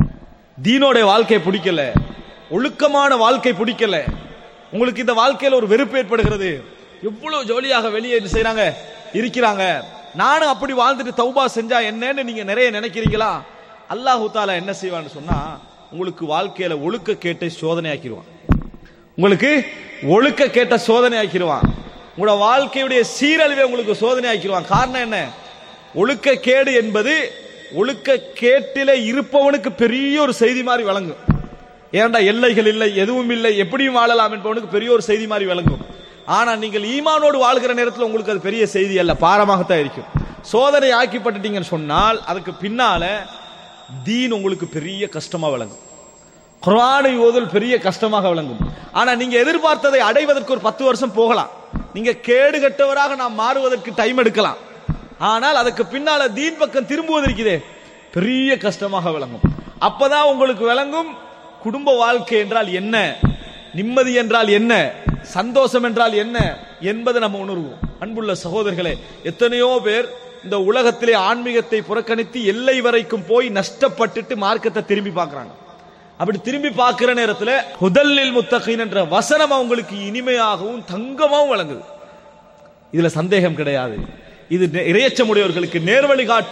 தீனோட வாழ்க்கை பிடிக்கல ஒழுக்கமான வாழ்க்கை பிடிக்கல உங்களுக்கு இந்த வாழ்க்கையில ஒரு வெறுப்பு ஏற்படுகிறது எவ்வளவு ஜோலியாக வெளியே என்ன செய்றாங்க இருக்கிறாங்க நானும் அப்படி வாழ்ந்துட்டு தௌபா செஞ்சா என்னன்னு நீங்க நிறைய நினைக்கிறீங்களா அல்லாஹு தாலா என்ன செய்வான்னு சொன்னா உங்களுக்கு வாழ்க்கையில ஒழுக்க கேட்டை சோதனை ஆக்கிடுவான் உங்களுக்கு ஒழுக்க கேட்ட சோதனை ஆக்கிடுவான் உங்களோட வாழ்க்கையுடைய சீரழிவை உங்களுக்கு சோதனை ஆக்கிடுவான் காரணம் என்ன ஒழுக்க கேடு என்பது ஒழுக்க கேட்டில இருப்பவனுக்கு பெரிய ஒரு செய்தி மாதிரி வழங்கும் ஏன்டா எல்லைகள் இல்லை எதுவும் இல்லை எப்படியும் வாழலாம் என்பவனுக்கு பெரிய ஒரு செய்தி மாதிரி விளங்கும் ஆனா நீங்கள் ஈமானோடு வாழ்கிற நேரத்தில் உங்களுக்கு அது பெரிய செய்தி அல்ல பாரமாகத்தான் இருக்கும் சோதனை ஆக்கிப்பட்டுட்டீங்கன்னு சொன்னால் அதுக்கு பின்னால தீன் உங்களுக்கு பெரிய கஷ்டமா விளங்கும் குர்ஆனை ஓதல் பெரிய கஷ்டமாக விளங்கும் ஆனா நீங்க எதிர்பார்த்ததை அடைவதற்கு ஒரு பத்து வருஷம் போகலாம் நீங்க கேடு கெட்டவராக நாம் மாறுவதற்கு டைம் எடுக்கலாம் ஆனால் அதுக்கு பின்னால தீன் பக்கம் திரும்புவது இருக்குதே பெரிய கஷ்டமாக விளங்கும் அப்பதான் உங்களுக்கு விளங்கும் குடும்ப வாழ்க்கை என்றால் என்ன நிம்மதி என்றால் என்ன சந்தோஷம் என்றால் என்ன என்பதை நம்ம உணர்வோம் அன்புள்ள சகோதரர்களே எத்தனையோ பேர் இந்த உலகத்திலே ஆன்மீகத்தை புறக்கணித்து எல்லை வரைக்கும் போய் நஷ்டப்பட்டுட்டு மார்க்கத்தை திரும்பி பார்க்கறாங்க அப்படி திரும்பி பார்க்கிற நேரத்துல முதலில் முத்தகீன் என்ற வசனம் அவங்களுக்கு இனிமையாகவும் தங்கமாகவும் வழங்குது இதுல சந்தேகம் கிடையாது இது நே- இரையச்சமுடையவர்களுக்கு நேர்வழி காட்டும்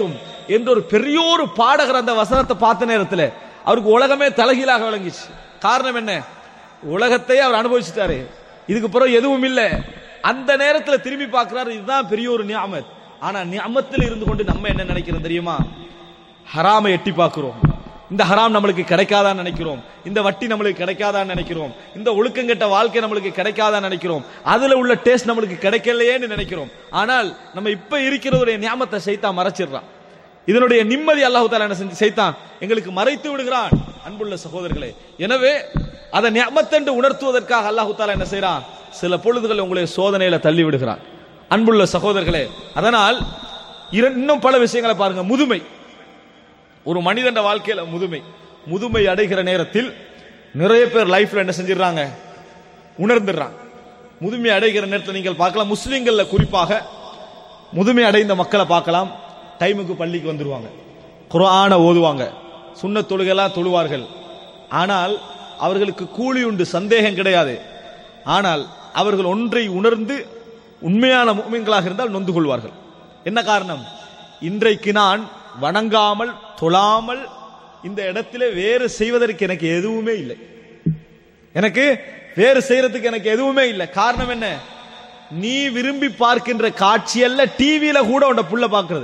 என்ற ஒரு பெரிய ஒரு பாடகர் அந்த வசனத்தை பார்த்த நேரத்தில் அவருக்கு உலகமே தலைகீழாக விளங்கிச்சு காரணம் என்ன உலகத்தையே அவர் அனுபவிச்சுட்டாரு இதுக்கு பிறகு எதுவும் இல்லை அந்த நேரத்தில் திரும்பி பார்க்கிறாரு இதுதான் பெரிய ஒரு நியாமத் ஆனா நியாமத்தில் இருந்து கொண்டு நம்ம என்ன நினைக்கிறோம் தெரியுமா ஹராமை எட்டி பார்க்கிறோம் இந்த ஹராம் நம்மளுக்கு கிடைக்காதான்னு நினைக்கிறோம் இந்த வட்டி நம்மளுக்கு கிடைக்காதான்னு நினைக்கிறோம் இந்த ஒழுக்கங்கெட்ட வாழ்க்கை நம்மளுக்கு கிடைக்காதான்னு நினைக்கிறோம் அதுல உள்ள டேஸ்ட் நம்மளுக்கு கிடைக்கலையேன்னு நினைக்கிறோம் ஆனால் நம்ம இப்ப இருக்கிறதுடைய நியாமத்தை சைத்தா மறைச்சிடுறான் இதனுடைய நிம்மதி அல்லாஹு தாலா என்ன செஞ்சு சைத்தான் எங்களுக்கு மறைத்து விடுகிறான் அன்புள்ள சகோதரர்களே எனவே அதை நியமத்தென்று உணர்த்துவதற்காக அல்லாஹு தாலா என்ன செய்யறான் சில பொழுதுகள் உங்களை சோதனையில தள்ளி விடுகிறான் அன்புள்ள சகோதரர்களே அதனால் இர- இன்னும் பல விஷயங்களை பாருங்க முதுமை ஒரு மனிதன் வாழ்க்கையில முதுமை முதுமை அடைகிற நேரத்தில் நிறைய பேர் லைஃப்ல என்ன செஞ்சிடறாங்க உணர்ந்துடுறாங்க முதுமை அடைகிற நேரத்தில் நீங்கள் பார்க்கலாம் முஸ்லிம்கள்ல குறிப்பாக முதுமை அடைந்த மக்களை பார்க்கலாம் டைமுக்கு பள்ளிக்கு வந்துருவாங்க குர்ஆனை ஓதுவாங்க சுன்ன தொழுகெல்லாம் தொழுவார்கள் ஆனால் அவர்களுக்கு கூலி உண்டு சந்தேகம் கிடையாது ஆனால் அவர்கள் ஒன்றை உணர்ந்து உண்மையான முக்மீன்களாக இருந்தால் நொந்து கொள்வார்கள் என்ன காரணம் இன்றைக்கு நான் வணங்காமல் தொழாமல் இந்த இடத்திலே வேறு செய்வதற்கு எனக்கு எதுவுமே இல்லை எனக்கு வேறு செய்யறதுக்கு எனக்கு எதுவுமே இல்லை காரணம் என்ன நீ விரும்பி பார்க்கின்ற காட்சி அல்ல டிவியில கூட உன்ட புள்ள பார்க்கிறது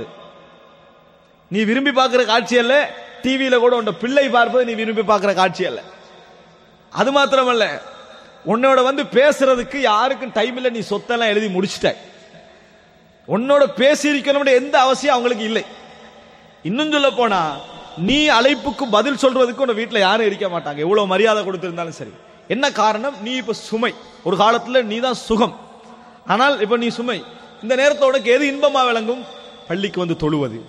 நீ விரும்பி பார்க்கிற காட்சி அல்ல டிவியில கூட உன்ட பிள்ளை பார்ப்பது நீ விரும்பி பார்க்கிற காட்சி அல்ல அது மாத்திரமல்ல உன்னோட வந்து பேசுறதுக்கு யாருக்கும் டைம் இல்ல நீ சொத்தெல்லாம் எழுதி முடிச்சிட்ட உன்னோட பேசியிருக்கணும்னு எந்த அவசியம் அவங்களுக்கு இல்லை இன்னும் சொல்ல போனா நீ அழைப்புக்கு பதில் சொல்றதுக்கு உன் வீட்டுல யாரும் இருக்க மாட்டாங்க எவ்வளவு மரியாதை கொடுத்திருந்தாலும் சரி என்ன காரணம் நீ இப்ப சுமை ஒரு காலத்துல நீ தான் சுகம் ஆனால் இப்ப நீ சுமை இந்த நேரத்தோட உனக்கு எது இன்பமா விளங்கும் பள்ளிக்கு வந்து தொழுவது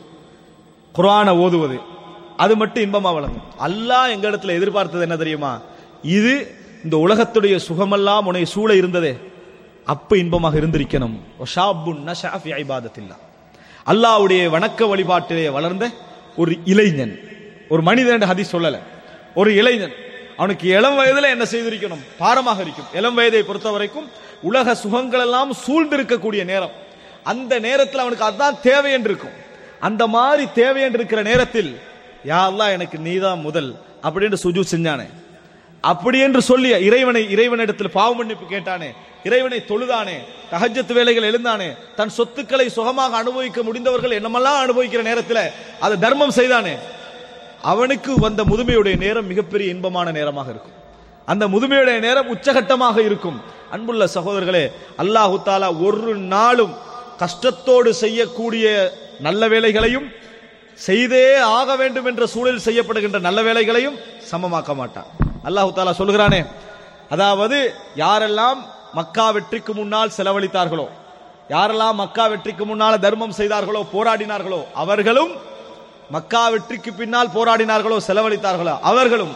குர்ஆனை ஓதுவது அது மட்டும் இன்பமா வழங்கும் அல்லாஹ் எங்க இடத்துல எதிர்பார்த்தது என்ன தெரியுமா இது இந்த உலகத்துடைய சுகமெல்லாம் உன்னை சூழ இருந்ததே அப்ப இன்பமாக இருந்திருக்கணும் வஷாபுன் நஷா ஃபி இபாதத்தில்லாஹ். அல்லாஹ்வுடைய வணக்க வழிபாட்டிலே வளர்ந்த ஒரு இளைஞன் ஒரு மனிதன் ஹதீஸ் சொல்லல ஒரு இளைஞன் அவனுக்கு இளம் வயதுல என்ன செய்திருக்கணும் பாரமாக இருக்கும் இளம் வயதை பொறுத்த வரைக்கும் உலக சுகங்கள் எல்லாம் சூழ்ந்திருக்கக்கூடிய நேரம் அந்த நேரத்தில் அவனுக்கு அதான் தேவை என்று இருக்கும் அந்த மாதிரி தேவை என்று இருக்கிற நேரத்தில் யா அல்லாஹ் எனக்கு நீதான் முதல் அப்படின்னு சுஜு செஞ்சானே அப்படி என்று சொல்லி இறைவனை இறைவனிடத்தில் பாவ மன்னிப்பு கேட்டானே இறைவனை தொழுதானே தஹஜ்ஜத் வேலைகள் எழுந்தானே தன் சொத்துக்களை சுகமாக அனுபவிக்க முடிந்தவர்கள் என்னமெல்லாம் அனுபவிக்கிற நேரத்தில் அது தர்மம் செய்தானே அவனுக்கு வந்த முதுமையுடைய நேரம் மிகப்பெரிய இன்பமான நேரமாக இருக்கும் அந்த முதுமையுடைய நேரம் உச்சகட்டமாக இருக்கும் அன்புள்ள சகோதரர்களே அல்லாஹு தாலா ஒரு நாளும் கஷ்டத்தோடு செய்யக்கூடிய நல்ல வேலைகளையும் செய்தே ஆக வேண்டும் என்ற சூழலில் செய்யப்படுகின்ற நல்ல வேலைகளையும் சமமாக்க மாட்டான் அல்லாஹு தாலா சொல்கிறானே அதாவது யாரெல்லாம் மக்கா வெற்றிக்கு முன்னால் செலவழித்தார்களோ யாரெல்லாம் மக்கா வெற்றிக்கு முன்னால் தர்மம் செய்தார்களோ போராடினார்களோ அவர்களும் மக்கா வெற்றிக்கு பின்னால் போராடினார்களோ செலவழித்தார்களோ அவர்களும்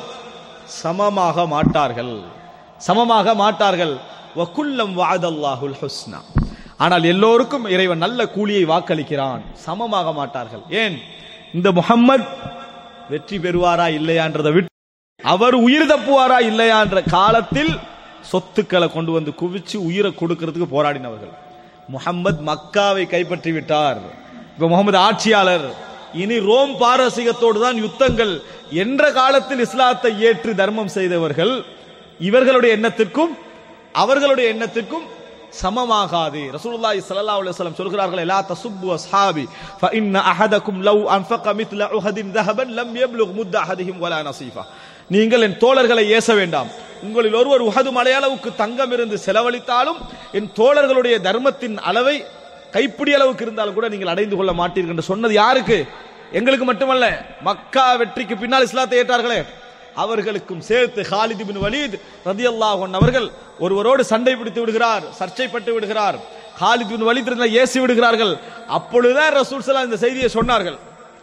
சமமாக மாட்டார்கள் சமமாக மாட்டார்கள் வகுல்லம் வாதல்லாஹுல் ஹுஸ்னா ஆனால் எல்லோருக்கும் இறைவன் நல்ல கூலியை வாக்களிக்கிறான் சமமாக மாட்டார்கள் ஏன் இந்த முஹம்மத் வெற்றி பெறுவாரா இல்லையான்றதை விட்டு அவர் உயிர் தப்புவாரா இல்லையான்ற காலத்தில் சொத்துக்களை கொண்டு வந்து குவிச்சு உயிரை கொடுக்கிறதுக்கு போராடினவர்கள் முஹம்மத் மக்காவை கைப்பற்றி விட்டார் இப்ப முகமது ஆட்சியாளர் இனி ரோம் பாரசீகத்தோடு தான் யுத்தங்கள் என்ற காலத்தில் இஸ்லாத்தை ஏற்று தர்மம் செய்தவர்கள் இவர்களுடைய எண்ணத்திற்கும் அவர்களுடைய எண்ணத்திற்கும் சமமாகாது ரசூலுல்லாஹி ஸல்லல்லாஹு அலைஹி வஸல்லம் சொல்கிறார்கள் லா தசுப்பு அஸ்ஹாபி فإن أحدكم لو أنفق مثل أحد ذهبا لم يبلغ مد أحدهم ولا نصيفا நீங்கள் என் தோழர்களை ஏச வேண்டாம் உங்களில் ஒருவர் உஹது மலையளவுக்கு தங்கம் இருந்து செலவழித்தாலும் என் தோழர்களுடைய தர்மத்தின் அளவை கைப்பிடி அளவுக்கு இருந்தாலும் கூட நீங்கள் அடைந்து கொள்ள மாட்டீர்கள் என்று சொன்னது யாருக்கு எங்களுக்கு மட்டுமல்ல மக்கா வெற்றிக்கு பின்னால் இஸ்லாத்தை ஏற்றார்களே அவர்களுக்கும் சேர்த்து ஹாலித் பின் வலீத் ரதியல்லாஹு அன்ஹு அவர்கள் ஒருவரோடு சண்டை பிடித்து விடுகிறார் சர்ச்சைப்பட்டு விடுகிறார் ஹாலித் பின் வலீத் இருந்தா ஏசி விடுகிறார்கள் அப்பொழுதுதான் ரசூல் ஸல்லல்லாஹு இந்த செய்தியை சொன்னார்கள்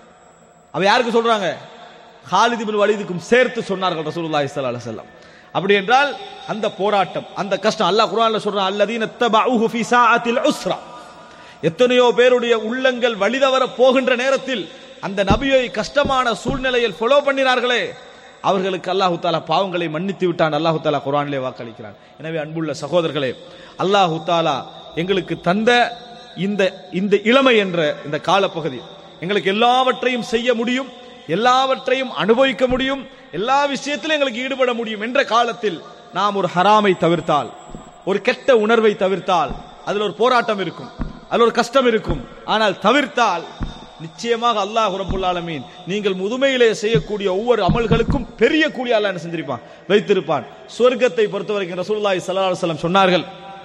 அவ யாருக்கு சொல்றாங்க ஹாலித் பின் வலீதுக்கும் சேர்த்து சொன்னார்கள் ரசூலுல்லாஹி ஸல்லல்லாஹு அலைஹி வஸல்லம் அப்படி என்றால் அந்த போராட்டம் அந்த கஷ்டம் அல்லாஹ் குர்ஆன்ல சொல்றான் அல்லதீன தபஊஹு ஃபீ சாஅத்தில் உஸ்ரா எத்தனையோ பேருடைய உள்ளங்கள் வழிதவர போகின்ற நேரத்தில் அந்த நபியை கஷ்டமான சூழ்நிலையில் ஃபாலோ பண்ணினார்களே அவர்களுக்கு அல்லாஹு தாலா பாவங்களை மன்னித்து விட்டான் அல்லாஹு தாலா குரானிலே வாக்களிக்கிறான் எனவே அன்புள்ள சகோதரர்களே அல்லாஹு தாலா எங்களுக்கு தந்த இந்த இந்த இளமை என்ற இந்த காலப்பகுதி எங்களுக்கு எல்லாவற்றையும் செய்ய முடியும் எல்லாவற்றையும் அனுபவிக்க முடியும் எல்லா விஷயத்திலும் எங்களுக்கு ஈடுபட முடியும் என்ற காலத்தில் நாம் ஒரு ஹராமை தவிர்த்தால் ஒரு கெட்ட உணர்வை தவிர்த்தால் அதில் ஒரு போராட்டம் இருக்கும் அதில் ஒரு கஷ்டம் இருக்கும் ஆனால் தவிர்த்தால் நிச்சயமாக அல்லாஹ் ரப்புல் ஆலமீன் நீங்கள் முதுமையிலே செய்யக்கூடிய ஒவ்வொரு அமல்களுக்கும் பெரிய கூலி அல்லாஹ் என்ன செஞ்சிருப்பான் வைத்திருப்பான் சொர்க்கத்தை பொறுத்த வரைக்கும் ரசூலுல்லாஹி ஸல்லல்லாஹு அலைஹி வஸல்லம் சொன்னார்கள்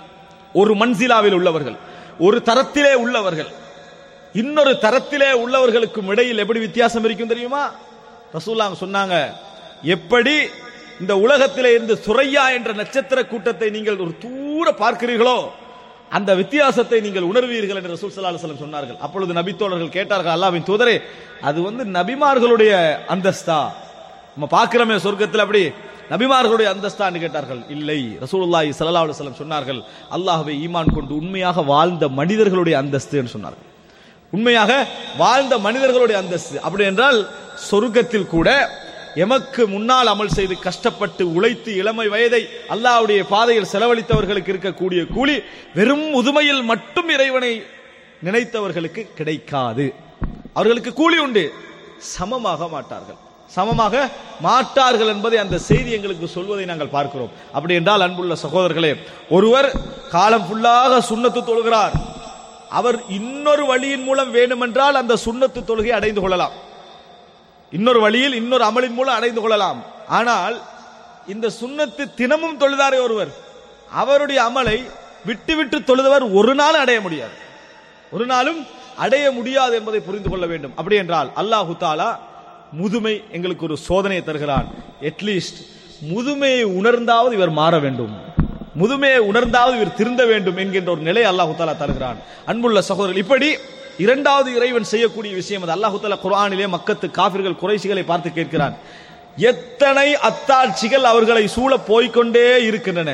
ஒரு மன்சிலாவில் உள்ளவர்கள் ஒரு தரத்திலே உள்ளவர்கள் இன்னொரு தரத்திலே உள்ளவர்களுக்கும் இடையில் எப்படி வித்தியாசம் இருக்கும் தெரியுமா ரசூல்லாங்க சொன்னாங்க எப்படி இந்த உலகத்திலே இருந்து சுரையா என்ற நட்சத்திர கூட்டத்தை நீங்கள் ஒரு தூர பார்க்கிறீர்களோ அந்த வித்தியாசத்தை நீங்கள் உணர்வீர்கள் என்று ரசூல் ஸல்லல்லாஹு அலைஹி வஸல்லம் சொன்னார்கள் அப்பொழுது நபித்தோழர்கள் கேட்டார்கள் அல்லாஹ்வின் தூதரே அது வந்து நபிமார்களுடைய அந்தஸ்தா நம்ம பார்க்கிறோமே சொர்க்கத்தில் அப்படி நபிமார்களுடைய அந்தஸ்தான்னு கேட்டார்கள் இல்லை ரசூலுல்லாஹி ஸல்லல்லாஹு அலைஹி வஸல்லம் சொன்னார்கள் அல்லாஹ்வை ஈமான் கொண்டு உண்மையாக வாழ்ந்த மனிதர்களுடைய அந்தஸ்துன்னு சொன்னார்கள் உண்மையாக வாழ்ந்த மனிதர்களுடைய அந்தஸ்து அப்படி என்றால் சொர்க்கத்தில் கூட எமக்கு முன்னால் அமல் செய்து கஷ்டப்பட்டு உழைத்து இளமை வயதை அல்லாஹ்வுடைய பாதையில் செலவழித்தவர்களுக்கு இருக்கக்கூடிய கூலி வெறும் முதுமையில் மட்டும் இறைவனை நினைத்தவர்களுக்கு கிடைக்காது அவர்களுக்கு கூலி உண்டு சமமாக மாட்டார்கள் சமமாக மாட்டார்கள் என்பதை அந்த செய்தி எங்களுக்கு சொல்வதை நாங்கள் பார்க்கிறோம் அப்படி என்றால் அன்புள்ள சகோதரர்களே ஒருவர் காலம் ஃபுல்லாக சுண்ணத்து தொழுகிறார் அவர் இன்னொரு வழியின் மூலம் வேண்டுமென்றால் அந்த சுண்ணத்து தொழுகை அடைந்து கொள்ளலாம் இன்னொரு வழியில் இன்னொரு அமலின் மூலம் அடைந்து கொள்ளலாம் ஆனால் இந்த சுண்ணத்து தினமும் தொழுதாரே ஒருவர் அவருடைய அமலை விட்டு விட்டு தொழுதவர் ஒரு நாள் அடைய முடியாது ஒரு நாளும் அடைய முடியாது என்பதை புரிந்து கொள்ள வேண்டும் அப்படி என்றால் அல்லாஹு தாலா முதுமை எங்களுக்கு ஒரு சோதனையை தருகிறான் அட்லீஸ்ட் முதுமையை உணர்ந்தாவது இவர் மாற வேண்டும் முதுமையை உணர்ந்தாவது இவர் திருந்த வேண்டும் என்கின்ற ஒரு நிலை அல்லாஹு தாலா தருகிறான் அன்புள்ள சகோதரர்கள் இப்படி இரண்டாவது இறைவன் செய்யக்கூடிய விஷயம் அது அல்லாஹு தாலா குர்ஆனிலே மக்கத்து காபிர்கள் குறைசிகளை பார்த்து கேட்கிறான் எத்தனை அத்தாட்சிகள் அவர்களை சூழ போய்க்கொண்டே இருக்கின்றன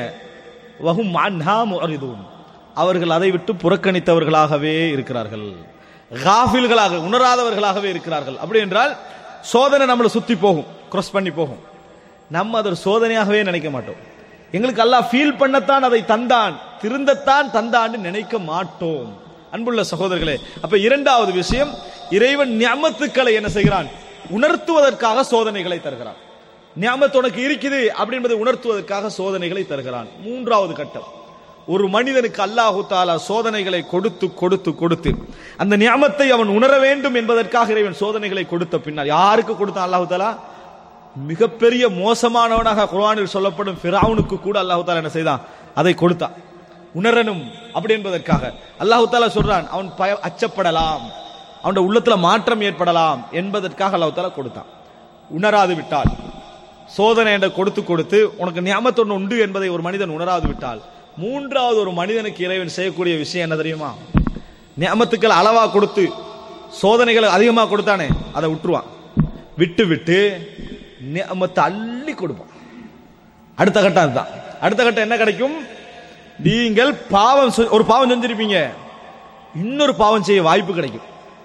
வஹும் அன்ஹா முஅரிதூன் அவர்கள் அதை விட்டு புறக்கணித்தவர்களாகவே இருக்கிறார்கள் காஃபில்களாக உணராதவர்களாகவே இருக்கிறார்கள் அப்படி என்றால் சோதனை நம்மளை சுத்தி போகும் கிராஸ் பண்ணி போகும் நம்ம அதை ஒரு சோதனையாகவே நினைக்க மாட்டோம் எங்களுக்கு அல்லாஹ் ஃபீல் பண்ணத்தான் அதை தந்தான் திருந்தத்தான் தந்தான்னு நினைக்க மாட்டோம் அன்புள்ள சகோதரர்களே அப்ப இரண்டாவது விஷயம் இறைவன் ஞாமத்துக்களை என்ன செய்கிறான் உணர்த்துவதற்காக சோதனைகளை தருகிறான் ஞாபகத்து உனக்கு இருக்குது அப்படி என்பதை உணர்த்துவதற்காக சோதனைகளை தருகிறான் மூன்றாவது கட்டம் ஒரு மனிதனுக்கு அல்லாஹு தாலா சோதனைகளை கொடுத்து கொடுத்து கொடுத்து அந்த ஞாபத்தை அவன் உணர வேண்டும் என்பதற்காக இறைவன் சோதனைகளை கொடுத்த பின்னால் யாருக்கு கொடுத்தான் அல்லாஹு தாலா மிகப்பெரிய மோசமானவனாக குர்ஆனில் சொல்லப்படும் ஃபிரௌனுக்கு கூட அல்லாஹு தாலா என்ன செய்தான் அதை கொடுத்தான் உணரணும் அப்படி என்பதற்காக அல்லாஹு தாலா சொல்றான் அவன் பய அச்சப்படலாம் அவனுடைய உள்ளத்துல மாற்றம் ஏற்படலாம் என்பதற்காக அல்லாஹு தாலா கொடுத்தான் உணராது விட்டால் சோதனை என்ற கொடுத்து கொடுத்து உனக்கு ஞாபகத்தொன்று உண்டு என்பதை ஒரு மனிதன் உணராது விட்டால் மூன்றாவது ஒரு மனிதனுக்கு இறைவன் செய்யக்கூடிய விஷயம் என்ன தெரியுமா நியமத்துக்கள் அளவா கொடுத்து சோதனைகளை அதிகமாக கொடுத்தானே அதை விட்டுருவான் விட்டு விட்டு நியமத்தை அள்ளி கொடுப்பான் அடுத்த கட்டம் அதுதான் அடுத்த கட்டம் என்ன கிடைக்கும் நீங்கள் பாவம் செ- ஒரு பாவம் செஞ்சிருப்பீங்க இன்னொரு பாவம் செய்ய வாய்ப்பு கிடைக்கும்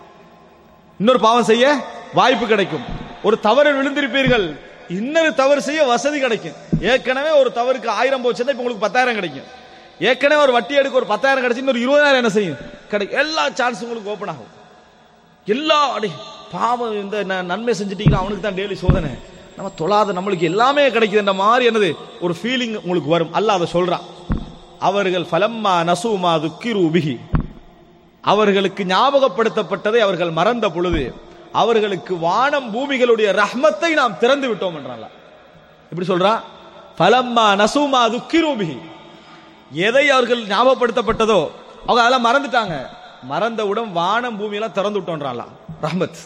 இன்னொரு பாவம் செய்ய வாய்ப்பு கிடைக்கும் ஒரு தவறு விழுந்திருப்பீர்கள் இன்னொரு தவறு செய்ய வசதி கிடைக்கும் ஏற்கனவே ஒரு தவறுக்கு ஆயிரம் போச்சுன்னா இப்ப உங்களுக்கு பத்தாயிரம் கிடைக்கும் ஏற்கனவே ஒரு வட்டி எடுக்க ஒரு பத்தாயிரம் கிடைச்சு இன்னொரு இருபதாயிரம் என்ன செய்யும் கிடைக்கும் எல்லா சான்ஸ் உங்களுக்கு ஓப்பன் ஆகும் எல்லா அடி பாவம் இந்த ந- நன்மை செஞ்சுட்டீங்கன்னா அவனுக்கு தான் டெய்லி சோதனை நம்ம தொழாத நம்மளுக்கு எல்லாமே கிடைக்குதுன்ற மாதிரி என்னது ஒரு ஃபீலிங் உங்களுக்கு வரும் அல்லாஹ் அதை சொல்றான் அவர்கள் ஃபலம்மா நசுமா துக்கிரு பிஹி அவர்களுக்கு ஞாபகப்படுத்தப்பட்டதை அவர்கள் மறந்த பொழுது அவர்களுக்கு வானம் பூமிகளுடைய ரஹ்மத்தை நாம் திறந்து விட்டோம் என்றான் எப்படி சொல்றா ஃபலம்மா நசுமா துக்கிரு பிஹி எதை அவர்கள் ஞாபகப்படுத்தப்பட்டதோ அவங்க அதெல்லாம் மறந்துட்டாங்க மறந்தவுடன் வானம் பூமியெல்லாம் திறந்து விட்டோன்றான்லாம் ரஹ்மத்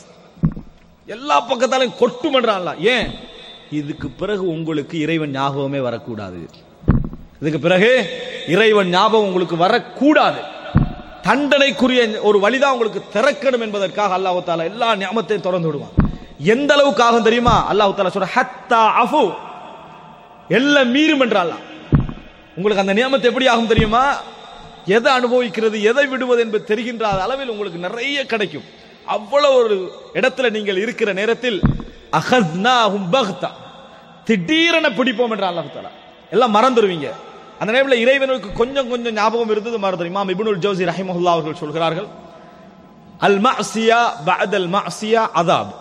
எல்லா பக்கத்தாலையும் கொட்டுமன்றான்ல ஏன் இதுக்கு பிறகு உங்களுக்கு இறைவன் ஞாபகமே வரக்கூடாது இதுக்கு பிறகு இறைவன் ஞாபகம் உங்களுக்கு வரக்கூடாது தண்டனைக்குரிய ஒரு வழிதான் உங்களுக்கு திறக்கணும் என்பதற்காக அல்லாஹ் தாலா எல்லா ஞாபகத்தையும் திறந்து விடுவான் எந்த அளவுக்கு ஆகும் தெரியுமா அல்லாஹ் தாலா சொல்ற ஹத்தா அஃபு எல்லாம் மீறும் என்றால் உங்களுக்கு அந்த நியமத்தை எப்படி ஆகும் தெரியுமா எதை அனுபவிக்கிறது எதை விடுவது என்பது தெரிகின்ற அளவில் உங்களுக்கு நிறைய கிடைக்கும் அவ்வளவு ஒரு இடத்துல நீங்கள் இருக்கிற நேரத்தில் அகத்னாஹும் பக்தா திடீரென பிடிப்போம் என்ற அல்லாஹ் தஆலா எல்லாம் மறந்துடுவீங்க அந்த நேரத்தில் இறைவனுக்கு கொஞ்சம் கொஞ்சம் ஞாபகம் இருந்தது மறந்துடும் இமாம் இப்னுல் ஜௌசி ரஹிமஹுல்லா அவர்கள் சொல்கிறார்கள் அல் மஅசியா பஅதல் மஅசியா அதாப்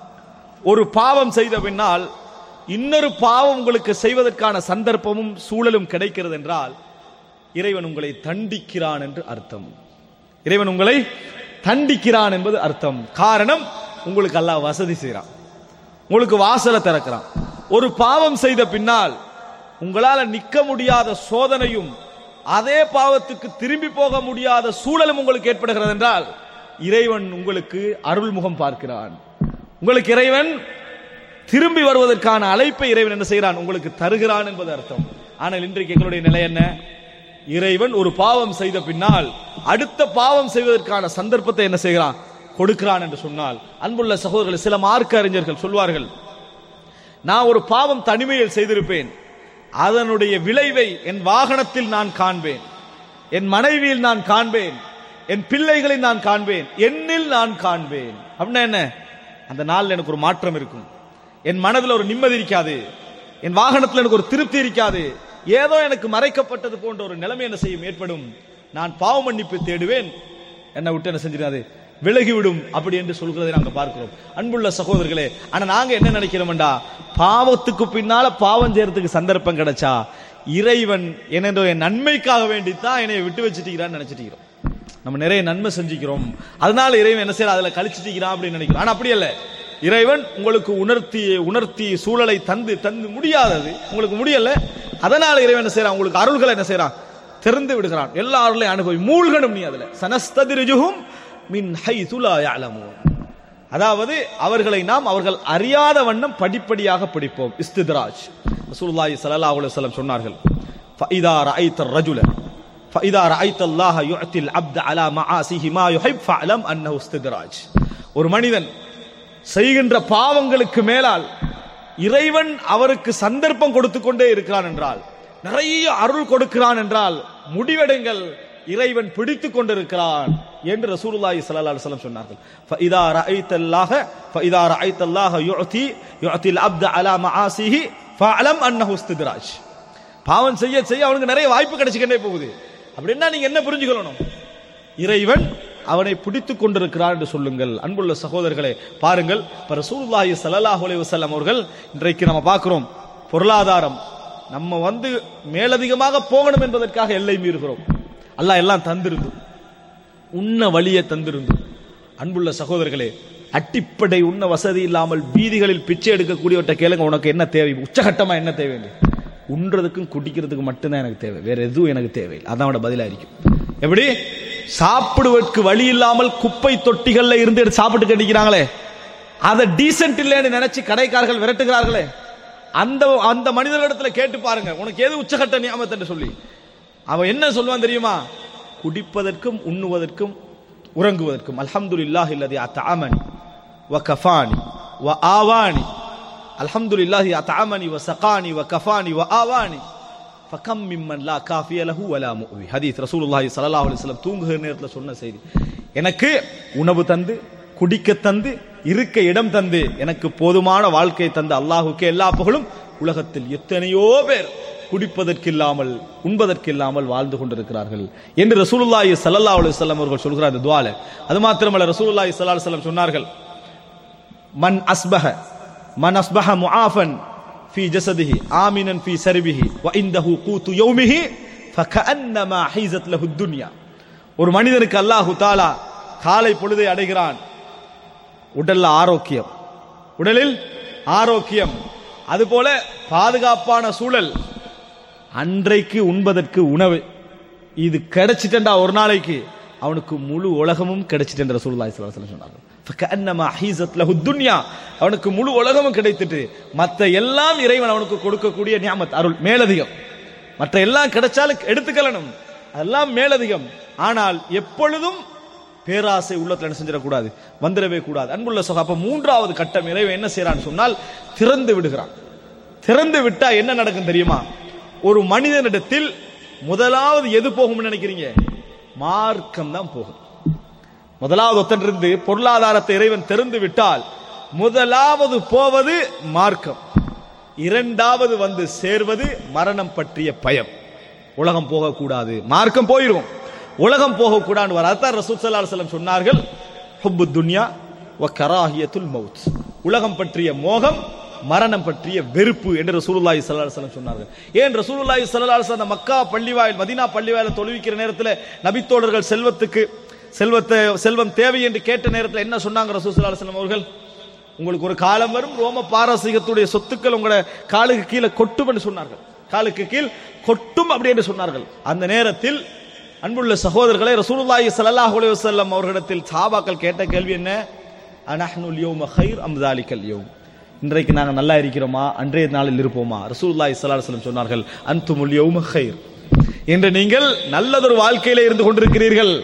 ஒரு பாவம் செய்த பின்னால் இன்னொரு பாவம் உங்களுக்கு செய்வதற்கான சந்தர்ப்பமும் சூழலும் கிடைக்கிறது என்றால் இறைவன் உங்களை தண்டிக்கிறான் என்று அர்த்தம் இறைவன் உங்களை தண்டிக்கிறான் என்பது அர்த்தம் காரணம் உங்களுக்கு அல்லாஹ் வசதி செய்கிறான் உங்களுக்கு வாசலை திறக்கிறான் ஒரு பாவம் செய்த பின்னால் உங்களால நிக்க முடியாத சோதனையும் அதே பாவத்துக்கு திரும்பி போக முடியாத சூழலும் உங்களுக்கு ஏற்படுகிறது என்றால் இறைவன் உங்களுக்கு அருள்முகம் பார்க்கிறான் உங்களுக்கு இறைவன் திரும்பி வருவதற்கான அழைப்பை இறைவன் என்ன செய்கிறான் உங்களுக்கு தருகிறான் என்பது அர்த்தம் ஆனால் இன்றைக்கு எங்களுடைய நிலை என்ன இறைவன் ஒரு பாவம் செய்த பின்னால் அடுத்த பாவம் செய்வதற்கான சந்தர்ப்பத்தை என்ன செய்கிறான் கொடுக்கிறான் என்று சொன்னால் அன்புள்ள சகோதரர்கள் சில மார்க்க அறிஞர்கள் சொல்வார்கள் நான் ஒரு பாவம் தனிமையில் செய்திருப்பேன் அதனுடைய விளைவை என் வாகனத்தில் நான் காண்பேன் என் மனைவியில் நான் காண்பேன் என் பிள்ளைகளை நான் காண்பேன் என்னில் நான் காண்பேன் அப்படின்னா என்ன அந்த நாளில் எனக்கு ஒரு மாற்றம் இருக்கும் என் மனதில் ஒரு நிம்மதி இருக்காது என் வாகனத்தில் எனக்கு ஒரு திருப்தி இருக்காது ஏதோ எனக்கு மறைக்கப்பட்டது போன்ற ஒரு நிலைமை என்ன செய்யும் ஏற்படும் நான் பாவ மன்னிப்பு தேடுவேன் என்னை விட்டு என்ன செஞ்சிடாது விலகிவிடும் அப்படி என்று சொல்கிறதை நாங்க பார்க்கிறோம் அன்புள்ள சகோதரர்களே ஆனா நாங்க என்ன நினைக்கிறோம்டா பாவத்துக்கு பின்னால பாவம் செய்யறதுக்கு சந்தர்ப்பம் கிடைச்சா இறைவன் என்னுடைய நன்மைக்காக வேண்டித்தான் என்னை விட்டு வச்சுட்டீங்கன்னு நினைச்சிட்டு நம்ம நிறைய நன்மை செஞ்சுக்கிறோம் அதனால இறைவன் என்ன செய்யற அதுல கழிச்சிட்டீங்கிறான் அப்படின்னு நினைக்கிறோம் ஆனா அப்படி அல்ல இறைவன் உங்களுக்கு உணர்த்தி உணர்த்தி சூழலை தந்து தந்து முடியாதது உங்களுக்கு முடியல அதனால இறைவன் என்ன செய்யறான் உங்களுக்கு அருள்களை என்ன செய்யறான் திறந்து விடுகிறான் எல்லா அருளையும் அனுபவி மூழ்கணும் நீ அதுல சனஸ்ததிரிஜுகும் மின் ஹைது லா யஅலமூன் அதாவது அவர்களை நாம் அவர்கள் அறியாத வண்ணம் படிப்படியாக படிப்போம் இஸ்தித்ராஜ் ரசூலுல்லாஹி ஸல்லல்லாஹு அலைஹி வஸல்லம் சொன்னார்கள் ஃபஇதா ரஅய்த الرجل فإذا رأيت الله يعطي العبد على معاصيه ما يحب فاعلم أنه استدراج ஒரு மனிதன் செய்கின்ற பாவங்களுக்கு மேலால் இறைவன் அவருக்கு சந்தர்ப்பம் கொடுத்து கொண்டே இருக்கிறான் என்றால் நிறைய அருள் கொடுக்கிறான் என்றால் முடிவெடுங்கள் இறைவன் பிடித்துக் கொண்டிருக்கிறான் என்று ரசூலுல்லாஹி ஸல்லல்லாஹு அலைஹி வஸல்லம் சொன்னார்கள் ஃபஇதா ரஅய்தல்லாஹ ஃபஇதா ரஅய்தல்லாஹ யுஅதி யுஅதில் அப்த அலா மஆசிஹி ஃபஅலம் அன்னஹு இஸ்தித்ராஜ் பாவம் செய்ய செய்ய அவனுக்கு நிறைய வாய்ப்பு கிடைச்சுக்கிட்டே போகுது அப்படின்னா நீங்க என்ன புரிஞ்சுக்கணும் இறைவன் அவனை பிடித்துக் கொண்டிருக்கிறார் என்று சொல்லுங்கள் அன்புள்ள சகோதரர்களே பாருங்கள் இப்ப ரசூலுல்லாஹி ஸல்லல்லாஹு அலைஹி வஸல்லம் அவர்கள் இன்றைக்கு நம்ம பார்க்கிறோம் பொருளாதாரம் நம்ம வந்து மேலதிகமாக போகணும் என்பதற்காக எல்லை மீறுகிறோம் அல்லாஹ் எல்லாம் தந்திருந்து உண்ண வழியை தந்திருந்து அன்புள்ள சகோதரர்களே அட்டிப்படை உண்ண வசதி இல்லாமல் வீதிகளில் பிச்சை எடுக்கக்கூடியவற்றை கேளுங்க உனக்கு என்ன தேவை உச்சகட்டமா என்ன தேவை உண்றதுக்கும் குடிக்கிறதுக்கும் மட்டும்தான் எனக்கு தேவை வேற எதுவும் எனக்கு தேவையில்லை அதான் அவனோட பதிலா இருக்கும் எப்படி சாப்பிடுவதற்கு வழி இல்லாமல் குப்பை தொட்டிகள்ல இருந்து எடுத்து சாப்பிட்டு கட்டிக்கிறாங்களே அதை டீசென்ட் இல்லைன்னு நினைச்சு கடைக்காரர்கள் விரட்டுகிறார்களே அந்த அந்த மனிதர்களிடத்துல கேட்டு பாருங்க உனக்கு எது உச்சகட்ட நியாமத் என்று சொல்லி அவன் என்ன சொல்லுவான் தெரியுமா குடிப்பதற்கும் உண்ணுவதற்கும் உறங்குவதற்கும் அல்ஹம்துலில்லாஹி இல்லதி அத்தஅமனி வ கஃபானி வ ஆவானி அல்ஹம்துலில்லாஹி அத்தஅமனி வ சகானி வ கஃபானி வ ஆவானி ஃபகம் மிம்மன் லா காஃபிய லஹு வலா முவி ஹதீஸ் ரசூலுல்லாஹி ஸல்லல்லாஹு அலைஹி வஸல்லம் தூங்குகிற நேரத்தில் சொன்ன செய்தி எனக்கு உணவு தந்து குடிக்க தந்து இருக்க இடம் தந்து எனக்கு போதுமான வாழ்க்கை தந்த அல்லாஹுக்கு எல்லா புகழும் உலகத்தில் எத்தனையோ பேர் குடிப்பதற்கு இல்லாமல் உண்பதற்கு இல்லாமல் வாழ்ந்து கொண்டிருக்கிறார்கள் என்று ரசூலுல்லாஹி ஸல்லல்லாஹு அலைஹி வஸல்லம் அவர்கள் சொல்கிறார் இந்த துஆல அது மாத்திரமல்ல ரசூலுல்லாஹி ஸல்லல்லாஹு அலைஹி வஸல்லம் சொன்னார்கள் மன் அஸ்பஹ மன் அஸ்பஹ முஆஃபன் في جسده آمنا في سربه وعنده قوت يومه فكأنما حيزت له الدنيا ஒரு மனிதனுக்கு அல்லாஹு தாலா காலை பொழுதை அடைகிறான் உடல்ல ஆரோக்கியம் உடலில் ஆரோக்கியம் அதுபோல பாதுகாப்பான சூழல் அன்றைக்கு உண்பதற்கு உணவு இது கிடைச்சிட்டா ஒரு நாளைக்கு அவனுக்கு முழு உலகமும் கிடைச்சிட்டு ரசூலுல்லாஹி ஸல்லல்லாஹு அலைஹி வஸல்லம் சொன்னார்கள் ஃபகஅன்னமா ஹீஸத் லஹு துன்யா அவனுக்கு முழு உலகமும் கிடைத்துட்டு மற்ற எல்லாம் இறைவன் அவனுக்கு கொடுக்கக்கூடிய நியாமத் அருள் மேலதிகம் மற்ற எல்லாம் கிடைச்சாலும் எடுத்துக்கலணும் அதெல்லாம் மேலதிகம் ஆனால் எப்பொழுதும் பேராசை உள்ளத்துல என்ன செஞ்சிடக்கூடாது வந்துடவே கூடாது அன்புள்ள சகோ அப்ப மூன்றாவது கட்டம் இறைவன் என்ன செய்யறான்னு சொன்னால் திறந்து விடுகிறான் திறந்து விட்டா என்ன நடக்கும் தெரியுமா ஒரு மனிதனிடத்தில் முதலாவது எது போகும்னு நினைக்கிறீங்க மார்க்கம் தான் போகும் முதலாவது ஒத்தனிருந்து பொருளாதாரத்தை இறைவன் திறந்து விட்டால் முதலாவது போவது மார்க்கம் இரண்டாவது வந்து சேர்வது மரணம் பற்றிய பயம் உலகம் போகக்கூடாது மார்க்கம் போயிரும் உலகம் போகக்கூடாது அதான் ரசூல் ஸல்லல்லாஹு அலைஹி வஸல்லம் சொன்னார்கள் ஹுப்பு துன்யா வ கராஹியத்துல் மவுத் உலகம் பற்றிய மோகம் மரணம் பற்றிய வெறுப்பு என்று ரசூலுல்லாஹி ஸல்லல்லாஹு அலைஹி வஸல்லம் சொன்னார்கள் ஏன் ரசூலுல்லாஹி ஸல்லல்லாஹு அலைஹி வஸல்லம் மக்கா பள்ளிவாயில் மதீனா பள்ளிவாயில் தொழுவிக்கிற நேரத்தில் நபித்தோழர்கள் செல்வத்துக்கு செல்வத்தை செல்வம் தேவை என்று கேட்ட நேரத்தில் என்ன சொன்னாங்க ரசூல் ஸல்லல்லாஹு அலைஹி வஸல்லம் அவர்கள் உங்களுக்கு ஒரு காலம் வரும் ரோம பாரசீகத்துடைய சொத்துக்கள் உங்களோட காலுக்கு கீழே கொட்டும் என்று சொன்னார்கள் காலுக்கு கீழ் கொட்டும் அப்படி என்று சொன்னார்கள் அந்த நேரத்தில் அன்புள்ள சகோதரர்களே ரசூலுல்லாஹி ஸல்லல்லாஹு அலைஹி வஸல்லம் அவர்களிடத்தில் சஹாபாக்கள் கேட்ட கேள்வி என்ன அனஹ்னுல் யௌம கைர் அம் தாலிகல் யௌம் இன்றைக்கு நாங்கள் நல்லா இருக்கிறோமா அன்றைய நாளில் இருப்போமா ரசூலுல்லாஹி ஸல்லல்லாஹு அலைஹி வஸல்லம் சொன்னார்கள் அன்துமுல் யௌம கைர் என்று நீங்கள் நல்லதொரு வாழ்க்கையில இருந்து கொண்டிருக்கிறீர்கள்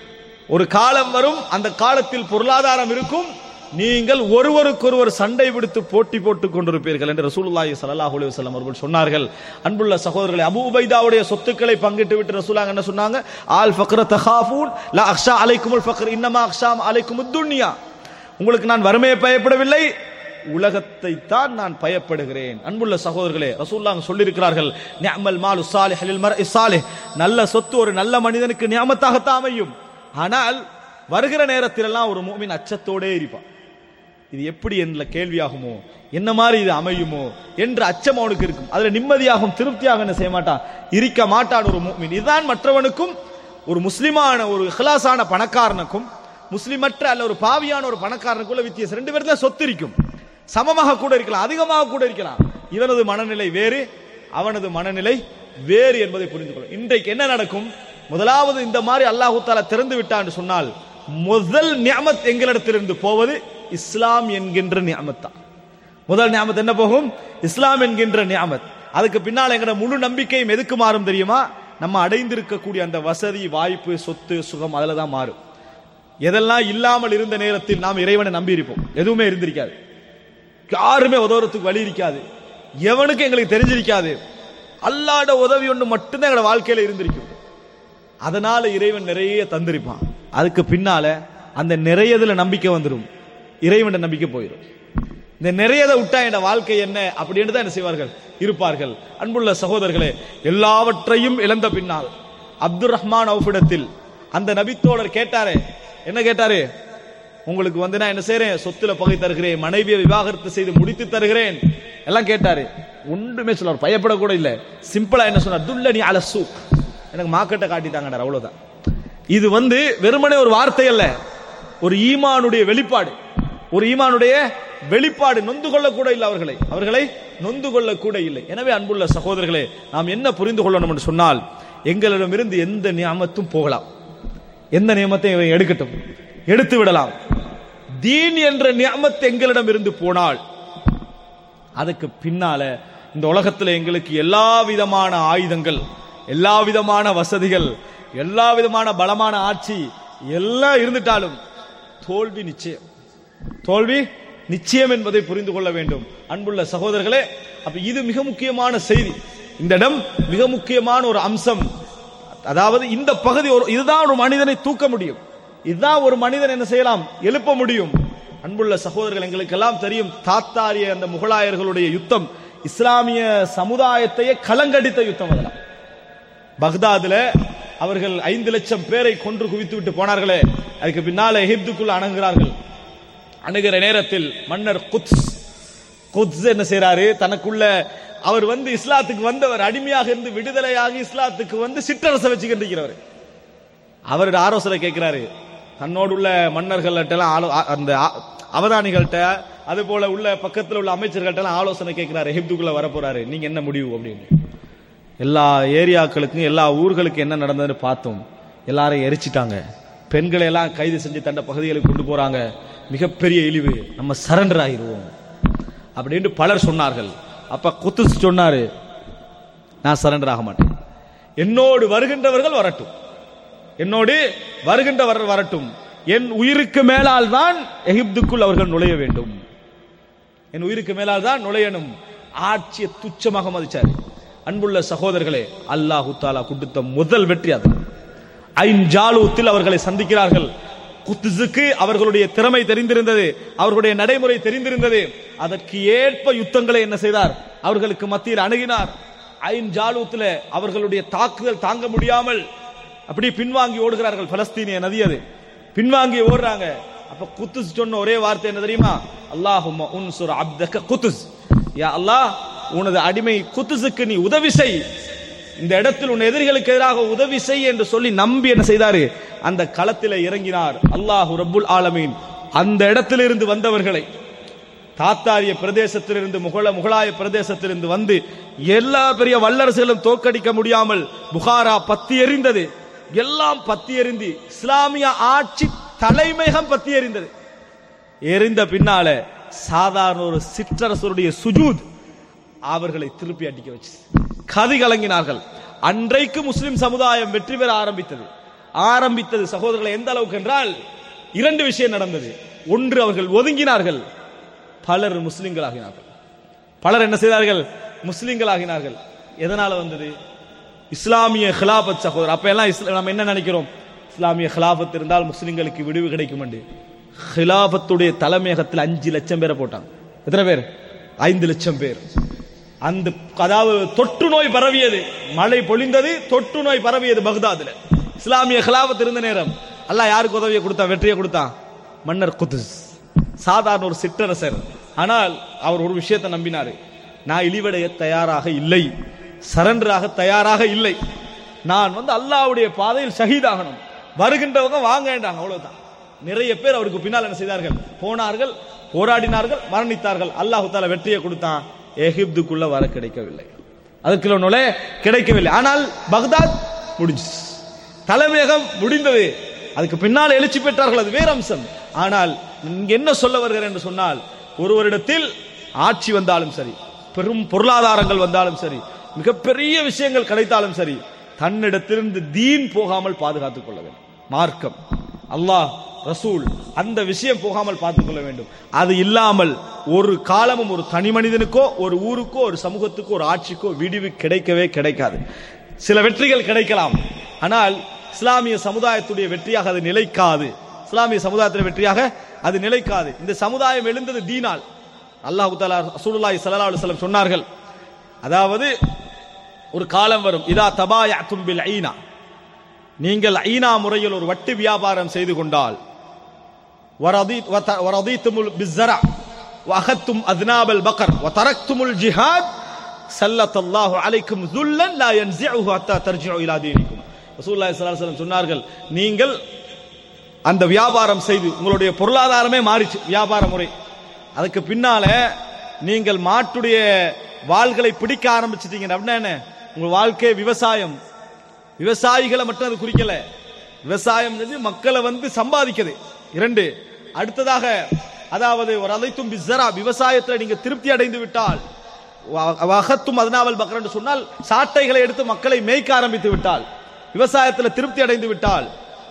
ஒரு காலம் வரும் அந்த காலத்தில் பொருளாதாரம் இருக்கும் நீங்கள் ஒருவருக்கொருவர் சண்டை விடுத்து போட்டி போட்டுக் கொண்டிருப்பீர்கள் என்று ரசூலுல்லாஹி ஸல்லல்லாஹு அலைஹி வஸல்லம் அவர்கள் சொன்னார்கள் அன்புள்ள சகோதரர்களே அபூ உபைதாவுடைய சொத்துக்களை பங்கிட்டு விட்டு ரசூலாங்க என்ன சொன்னாங்க ஆல் ஃபக்ர தகாஃபூன் லா அக்ஷா அலைக்குமுல் ஃபக்ர் இன்னமா அக்ஷா அலைக்குமுத் துன்யா உங்களுக்கு நான் வறுமையை பயப்படவில்லை உலகத்தை தான் நான் பயப்படுகிறேன் அன்புள்ள சகோதரர்களே ரசூல்லாங்க சொல்லியிருக்கிறார்கள் நிஅமல் மாலு சாலிஹ் லில் மர்இ சாலிஹ் நல்ல சொத்து ஒரு நல்ல மனிதனுக்கு நியமத்தாகத்தான் அமையும் ஆனால் வருகிற நேரத்திலெல்லாம் ஒரு மூமின் அச்சத்தோடே இருப்பான் இது எப்படி என்ற கேள்வியாகுமோ என்ன மாதிரி இது அமையுமோ என்ற அச்சம் அவனுக்கு இருக்கும் அதுல நிம்மதியாகும் திருப்தியாக என்ன செய்ய மாட்டான் இருக்க மாட்டான் ஒரு மூமின் இதுதான் மற்றவனுக்கும் ஒரு முஸ்லிமான ஒரு இஹ்லாஸான பணக்காரனுக்கும் முஸ்லிமற்ற அல்ல ஒரு பாவியான ஒரு பணக்காரனுக்குள்ள வித்தியாசம் ரெண்டு பேர்ல சொத்து இருக்கும் சமமாக கூட இருக்கலாம் அதிகமாக கூட இருக்கலாம் இவனது மனநிலை வேறு அவனது மனநிலை வேறு என்பதை புரிந்து கொள்ளும் இன்றைக்கு என்ன நடக்கும் முதலாவது இந்த மாதிரி அல்லாஹு தாலா திறந்து விட்டான்னு சொன்னால் முதல் நியமத் எங்களிடத்திலிருந்து போவது இஸ்லாம் என்கின்ற நியமத் தான் முதல் நியமத் என்ன போகும் இஸ்லாம் என்கின்ற நியமத் அதுக்கு பின்னால் எங்கட முழு நம்பிக்கையும் எதுக்கு மாறும் தெரியுமா நம்ம அடைந்திருக்கக்கூடிய அந்த வசதி வாய்ப்பு சொத்து சுகம் அதில் தான் மாறும் எதெல்லாம் இல்லாமல் இருந்த நேரத்தில் நாம் இறைவனை நம்பி இருப்போம் எதுவுமே இருந்திருக்காது யாருமே உதவுறதுக்கு வழி இருக்காது எவனுக்கு எங்களுக்கு தெரிஞ்சிருக்காது அல்லாட உதவி ஒன்று மட்டும்தான் எங்களோட வாழ்க்கையில இருந்திருக்கும் அதனால இறைவன் நிறைய தந்திருப்பான் அதுக்கு பின்னால அந்த நிறையதுல நம்பிக்கை வந்துடும் இறைவன் நம்பிக்கை போயிடும் இந்த நிறையதை விட்டா என் வாழ்க்கை என்ன அப்படின்னு தான் என்ன செய்வார்கள் இருப்பார்கள் அன்புள்ள சகோதரர்களே எல்லாவற்றையும் இழந்த பின்னால் அப்துல் ரஹ்மான் அவுஃபிடத்தில் அந்த நபித்தோழர் கேட்டாரே என்ன கேட்டாரு உங்களுக்கு வந்து நான் என்ன செய்றேன் சொத்துல பகை தருகிறேன் மனைவியை விவாகரத்து செய்து முடித்து தருகிறேன் எல்லாம் கேட்டாரு ஒன்றுமே சொல்லார் பயப்படக்கூட இல்ல சிம்பிளா என்ன சொன்னார் துல்ல நீ அலசு எனக்கு மார்க்கெட்டை காட்டிட்டாங்கடார் அவ்வளவுதான் இது வந்து வெறுமனே ஒரு வார்த்தை அல்ல ஒரு ஈமானுடைய வெளிப்பாடு ஒரு ஈமானுடைய வெளிப்பாடு நொந்து கொள்ள கூட இல்லை அவர்களை அவர்களை நொந்து கொள்ள கூட இல்லை எனவே அன்புள்ள சகோதரர்களே நாம் என்ன புரிந்து கொள்ளணும் என்று சொன்னால் எங்களிடமிருந்து எந்த நியமத்தும் போகலாம் எந்த நியமத்தையும் இவன் எடுக்கட்டும் எடுத்து விடலாம் தீன் என்ற நியமத் எங்களிடம் இருந்து போனால் அதுக்கு பின்னால இந்த உலகத்துல எங்களுக்கு எல்லா விதமான ஆயுதங்கள் எல்லா விதமான வசதிகள் எல்லா விதமான பலமான ஆட்சி எல்லாம் இருந்துட்டாலும் தோல்வி நிச்சயம் தோல்வி நிச்சயம் என்பதை புரிந்து கொள்ள வேண்டும் அன்புள்ள சகோதரர்களே அப்ப இது மிக முக்கியமான செய்தி இந்த இடம் மிக முக்கியமான ஒரு அம்சம் அதாவது இந்த பகுதி ஒரு இதுதான் ஒரு மனிதனை தூக்க முடியும் இதுதான் ஒரு மனிதன் என்ன செய்யலாம் எழுப்ப முடியும் அன்புள்ள சகோதரர்கள் எங்களுக்கெல்லாம் தெரியும் தாத்தாரிய அந்த முகலாயர்களுடைய யுத்தம் இஸ்லாமிய சமுதாயத்தையே கலங்கடித்த யுத்தம் அதெல்லாம் பக்தாதுல அவர்கள் ஐந்து லட்சம் பேரை கொன்று குவித்து விட்டு போனார்களே அதுக்கு பின்னால எகிப்துக்குள்ள அணுகிறார்கள் அணுகிற நேரத்தில் மன்னர் குத்ஸ் குத்ஸ் என்ன செய்றாரு தனக்குள்ள அவர் வந்து இஸ்லாத்துக்கு வந்தவர் அடிமையாக இருந்து விடுதலையாகி இஸ்லாத்துக்கு வந்து சிற்றரசை வச்சுக்கிட்டு இருக்கிறவர் அவரோட ஆலோசனை கேட்கிறாரு தன்னோடு உள்ள மன்னர்கள்ட்ட எல்லாம் ஆலோ- ஆ- அந்த ஆ- அவதானிகள்கிட்ட அது போல உள்ள பக்கத்துல உள்ள அமைச்சர்கள்ட்ட எல்லாம் ஆலோசனை கேட்கிறாரு எகிப்துக்குள்ள வர போறாரு நீங்க என்ன முடிவு அப்படின்னு எல்லா ஏரியாக்களுக்கும் எல்லா ஊர்களுக்கும் என்ன நடந்ததுன்னு பார்த்தோம் எல்லாரையும் எரிச்சிட்டாங்க பெண்களை எல்லாம் கைது செஞ்சு தண்ட பகுதிகளுக்கு கொண்டு போறாங்க மிகப்பெரிய இழிவு நம்ம சரண்டர் ஆகிருவோம் அப்படின்ட்டு பலர் சொன்னார்கள் அப்ப குத்துஸ் சொன்னாரு நான் சரண்டர் ஆக மாட்டேன் என்னோடு வருகின்றவர்கள் வரட்டும் என்னோடு வருகின்றவர் வரட்டும் என் உயிருக்கு மேலால் தான் எகிப்துக்குள் அவர்கள் நுழைய வேண்டும் என் உயிருக்கு மேலால் தான் நுழையணும் ஆட்சியை துச்சமாக மதிச்சார் அன்புள்ள சகோதரர்களே அல்லாஹு தாலா கொடுத்த முதல் வெற்றி அது ஐன் ஜாலூத்தில் அவர்களை சந்திக்கிறார்கள் குத்துஸுக்கு அவர்களுடைய திறமை தெரிந்திருந்தது அவர்களுடைய நடைமுறை தெரிந்திருந்தது அதற்கு ஏற்ப யுத்தங்களை என்ன செய்தார் அவர்களுக்கு மத்தியில் அணுகினார் ஐன் ஜாலூத்தில் அவர்களுடைய தாக்குதல் தாங்க முடியாமல் அப்படியே பின்வாங்கி ஓடுகிறார்கள் பலஸ்தீனிய நதி அது பின்வாங்கி ஓடுறாங்க அப்ப குத்துஸ் சொன்ன ஒரே வார்த்தை என்ன தெரியுமா அல்லாஹும்ம உன்சுர் அப்தக குத்துஸ் யா அல்லாஹ் உனது அடிமை குத்துஸுக்கு நீ உதவி செய் இந்த இடத்தில் உன் எதிரிகளுக்கு எதிராக உதவி செய் என்று சொல்லி நம்பி என்ன செய்தாரு அந்த களத்திலே இறங்கினார் அல்லாஹு ரப்புல் ஆலமீன் அந்த இடத்திலிருந்து வந்தவர்களை தாத்தாரிய பிரதேசத்திலிருந்து முகல முகலாய பிரதேசத்திலிருந்து வந்து எல்லா பெரிய வல்லரசுகளும் தோற்கடிக்க முடியாமல் புகாரா பத்தி எறிந்தது எல்லாம் பத்தி எறிந்து இஸ்லாமிய ஆட்சி தலைமையகம் பத்தி எறிந்தது எரிந்த பின்னால சாதாரண ஒரு சிற்றரசருடைய சுஜூத் அவர்களை திருப்பி அடிக்க வச்சு கதி கலங்கினார்கள் அன்றைக்கு முஸ்லிம் சமுதாயம் வெற்றி பெற ஆரம்பித்தது ஆரம்பித்தது சகோதரர்களை எந்த அளவுக்கு என்றால் இரண்டு விஷயம் நடந்தது ஒன்று அவர்கள் ஒதுங்கினார்கள் பலர் முஸ்லிம்களாகினார்கள் பலர் என்ன செய்தார்கள் முஸ்லிம்களாகினார்கள் எதனால வந்தது இஸ்லாமிய ஹிலாபத் சகோதரர் அப்ப எல்லாம் இஸ்ல- நம்ம என்ன நினைக்கிறோம் இஸ்லாமிய ஹிலாபத் இருந்தால் முஸ்லிம்களுக்கு விடுவு கிடைக்கும் என்று ஹிலாபத்துடைய தலைமையகத்தில் அஞ்சு லட்சம் பேரை போட்டாங்க எத்தனை பேர் ஐந்து லட்சம் பேர் அந்த அதாவது தொற்று நோய் பரவியது மழை பொழிந்தது தொற்று நோய் பரவியது பக்தாதுல இஸ்லாமிய ஹிலாபத் இருந்த நேரம் அல்லாஹ் யாருக்கு உதவியை கொடுத்தான் வெற்றியை கொடுத்தான் மன்னர் குத்துஸ் சாதாரண ஒரு சிற்றரசர் ஆனால் அவர் ஒரு விஷயத்தை நம்பினாரு நான் இழிவடைய தயாராக இல்லை சரண்டராக தயாராக இல்லை நான் வந்து அல்லாஹ்வுடைய பாதையில் ஷஹீதாகணும் வருகின்றவங்க வாங்கன்றாங்க அவ்வளவுதான் நிறைய பேர் அவருக்கு பின்னால் என்ன செய்தார்கள் போனார்கள் போராடினார்கள் மரணித்தார்கள் அல்லாஹு தாலா வெற்றியை கொடுத்தான் எகிப்துக்குள்ள வர கிடைக்கவில்லை அதற்குள்ள நுழை கிடைக்கவில்லை ஆனால் பக்தாத் முடிஞ்சு தலைமையகம் முடிந்தது அதுக்கு பின்னால் எழுச்சி பெற்றார்கள் அது வேற அம்சம் ஆனால் இங்க என்ன சொல்ல வருகிறேன் என்று சொன்னால் ஒருவரிடத்தில் ஆட்சி வந்தாலும் சரி பெரும் பொருளாதாரங்கள் வந்தாலும் சரி மிகப்பெரிய விஷயங்கள் கிடைத்தாலும் சரி தன்னிடத்திலிருந்து தீன் போகாமல் பாதுகாத்துக் கொள்ள வேண்டும் மார்க்கம் அல்லாஹ் ரசூல் அந்த விஷயம் போகாமல் பார்த்துக் கொள்ள வேண்டும் அது இல்லாமல் ஒரு காலமும் ஒரு தனி மனிதனுக்கோ ஒரு ஊருக்கோ ஒரு சமூகத்துக்கோ ஒரு ஆட்சிக்கோ விடிவு கிடைக்கவே கிடைக்காது சில வெற்றிகள் கிடைக்கலாம் ஆனால் இஸ்லாமிய சமுதாயத்துடைய வெற்றியாக அது நிலைக்காது இஸ்லாமிய சமுதாயத்தின் வெற்றியாக அது நிலைக்காது இந்த சமுதாயம் எழுந்தது தீனால் அல்லாஹு தாலா ரசூலுல்லாஹி ஸல்லல்லாஹு அலைஹி வஸல்லம் சொன்னார்கள் அதாவது ஒரு காலம் வரும் இதா தபாயத்தும் பில் ஐனா நீங்கள் ஐனா முறையில் ஒரு வட்டி வியாபாரம் செய்து கொண்டால் ورضيت وت- ورضيتم بالزرع واخذتم اذناب البقر وتركتم الجهاد سلط الله عليكم ذلا لا ينزعه حتى ترجعوا الى دينكم رسول الله صلى الله عليه وسلم சொன்னார்கள் நீங்கள் அந்த வியாபாரம் செய்து உங்களுடைய பொருளாதாரமே மாறிச்சு வியாபார முறை அதுக்கு பின்னால நீங்கள் மாட்டுடைய வாள்களை பிடிக்க ஆரம்பிச்சிட்டீங்க அப்படின்னா என்ன உங்க வாழ்க்கை விவசாயம் விவசாயிகளை மட்டும் அது குறிக்கல விவசாயம் செஞ்சு மக்களை வந்து சம்பாதிக்குது இரண்டு அடுத்ததாக அதாவது ஒரு அதைத்தும் பிஸ்ஸரா விவசாயத்தில் நீங்க திருப்தி அடைந்து விட்டால் வ- வகத்தும் அதனாவல் பக்கர் என்று சொன்னால் சாட்டைகளை எடுத்து மக்களை மேய்க்க ஆரம்பித்து விட்டால் விவசாயத்தில் திருப்தி அடைந்து விட்டால்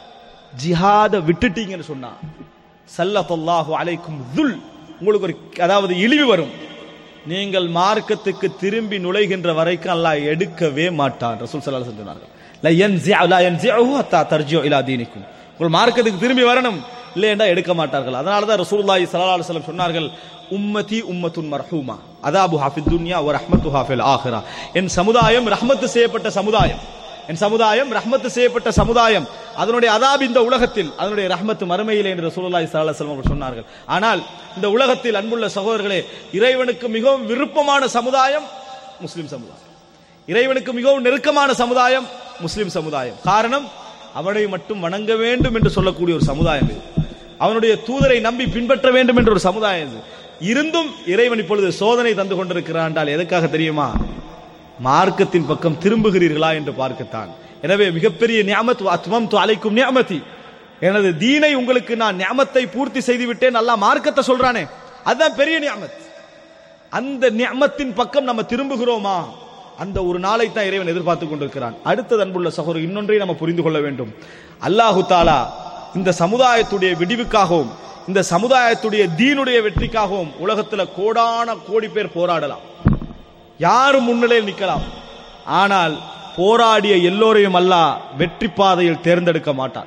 ஜிஹாத விட்டுட்டீங்கன்னு சொன்னா சல்லல்லாஹு அலைக்கும் துல் உங்களுக்கு ஒரு அதாவது இழிவு வரும் நீங்கள் மார்க்கத்துக்கு திரும்பி நுழைகின்ற வரைக்கும் அல்லாஹ் எடுக்கவே மாட்டான் ரசூல் ஸல்லல்லாஹு அலைஹி வஸல்லம் சொன்னார்கள் லா யன்ஸிஅ லா யன்ஸிஅஹு ஹத்தா தர்ஜிஉ இலா தீனிக்கும் உங்கள் மார்க்கத்துக்கு திரும்பி வரணும் இல்லையென்றா எடுக்க மாட்டார்கள் அதனால தான் ரசூலுல்லாஹி ஸல்லல்லாஹு அலைஹி வஸல்லம் சொன்னார்கள் உம்மதி உம்மத்துன் மர்ஹூமா அதாபு ஹாஃபித் துன்யா வ ரஹ்மத்துஹா ஃபில் ஆஹிரா என் சமுதாயம் ரஹ்மத்து செய்யப்பட்ட சமுதாயம் என் சமுதாயம் ரஹ்மத்து செய்யப்பட்ட சமுதாயம் அதனுடைய அதாப் இந்த உலகத்தில் அதனுடைய ரஹ்மத்து மறுமையிலே என்று ரசூலுல்லாஹி ஸல்லல்லாஹு அலைஹி வஸல்லம் அவர்கள் சொன்னார்கள் ஆனால் இந்த உலகத்தில் அன்புள்ள சகோதரர்களே இறைவனுக்கு மிகவும் விருப்பமான சமுதாயம் முஸ்லிம் சமுதாயம் இறைவனுக்கு மிகவும் நெருக்கமான சமுதாயம் முஸ்லிம் சமுதாயம் காரணம் அவனை மட்டும் வணங்க வேண்டும் என்று சொல்லக்கூடிய ஒரு சமுதாயம் இது அவனுடைய தூதரை நம்பி பின்பற்ற வேண்டும் என்ற ஒரு சமுதாயம் இது இருந்தும் இறைவன் இப்பொழுது சோதனை தந்து கொண்டிருக்கிறான் என்றால் எதுக்காக தெரியுமா மார்க்கத்தின் பக்கம் திரும்புகிறீர்களா என்று பார்க்கத்தான் எனவே மிகப்பெரிய நியமத் அத்மம் அலைக்கும் நியமதி எனது தீனை உங்களுக்கு நான் நியமத்தை பூர்த்தி செய்து விட்டேன் நல்லா மார்க்கத்தை சொல்றானே அதுதான் பெரிய நியமத் அந்த நியமத்தின் பக்கம் நம்ம திரும்புகிறோமா அந்த ஒரு நாளை தான் இறைவன் எதிர்பார்த்து கொண்டிருக்கிறான் அடுத்தது அன்புள்ள சகோதரர் இன்னொன்றை நம்ம புரிந்து கொள்ள வேண்டும் அல்லாஹு தாலா இந்த சமுதாயத்துடைய விடிவுக்காகவும் இந்த சமுதாயத்துடைய தீனுடைய வெற்றிக்காகவும் உலகத்துல கோடான கோடி பேர் போராடலாம் யாரும் முன்னிலையில் நிற்கலாம் ஆனால் போராடிய எல்லோரையும் அல்லாஹ் வெற்றி பாதையில் தேர்ந்தெடுக்க மாட்டான்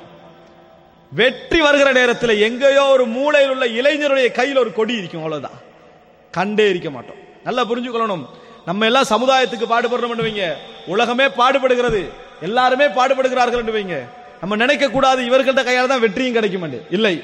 வெற்றி வருகிற நேரத்தில் எங்கேயோ ஒரு மூலையில் உள்ள இளைஞருடைய கையில் ஒரு கொடி இருக்கும் அவ்வளவுதான் கண்டே இருக்க மாட்டோம் நல்லா புரிஞ்சுக்கொள்ளணும் நம்ம எல்லாம் சமுதாயத்துக்கு பாடுபடுறோம் வைங்க உலகமே பாடுபடுகிறது எல்லாருமே பாடுபடுகிறார்கள் என்று வைங்க நம்ம நினைக்க கூடாது இவர்கள்ட்ட கையால தான் வெற்றியும் கிடைக்கும் என்று இல்லை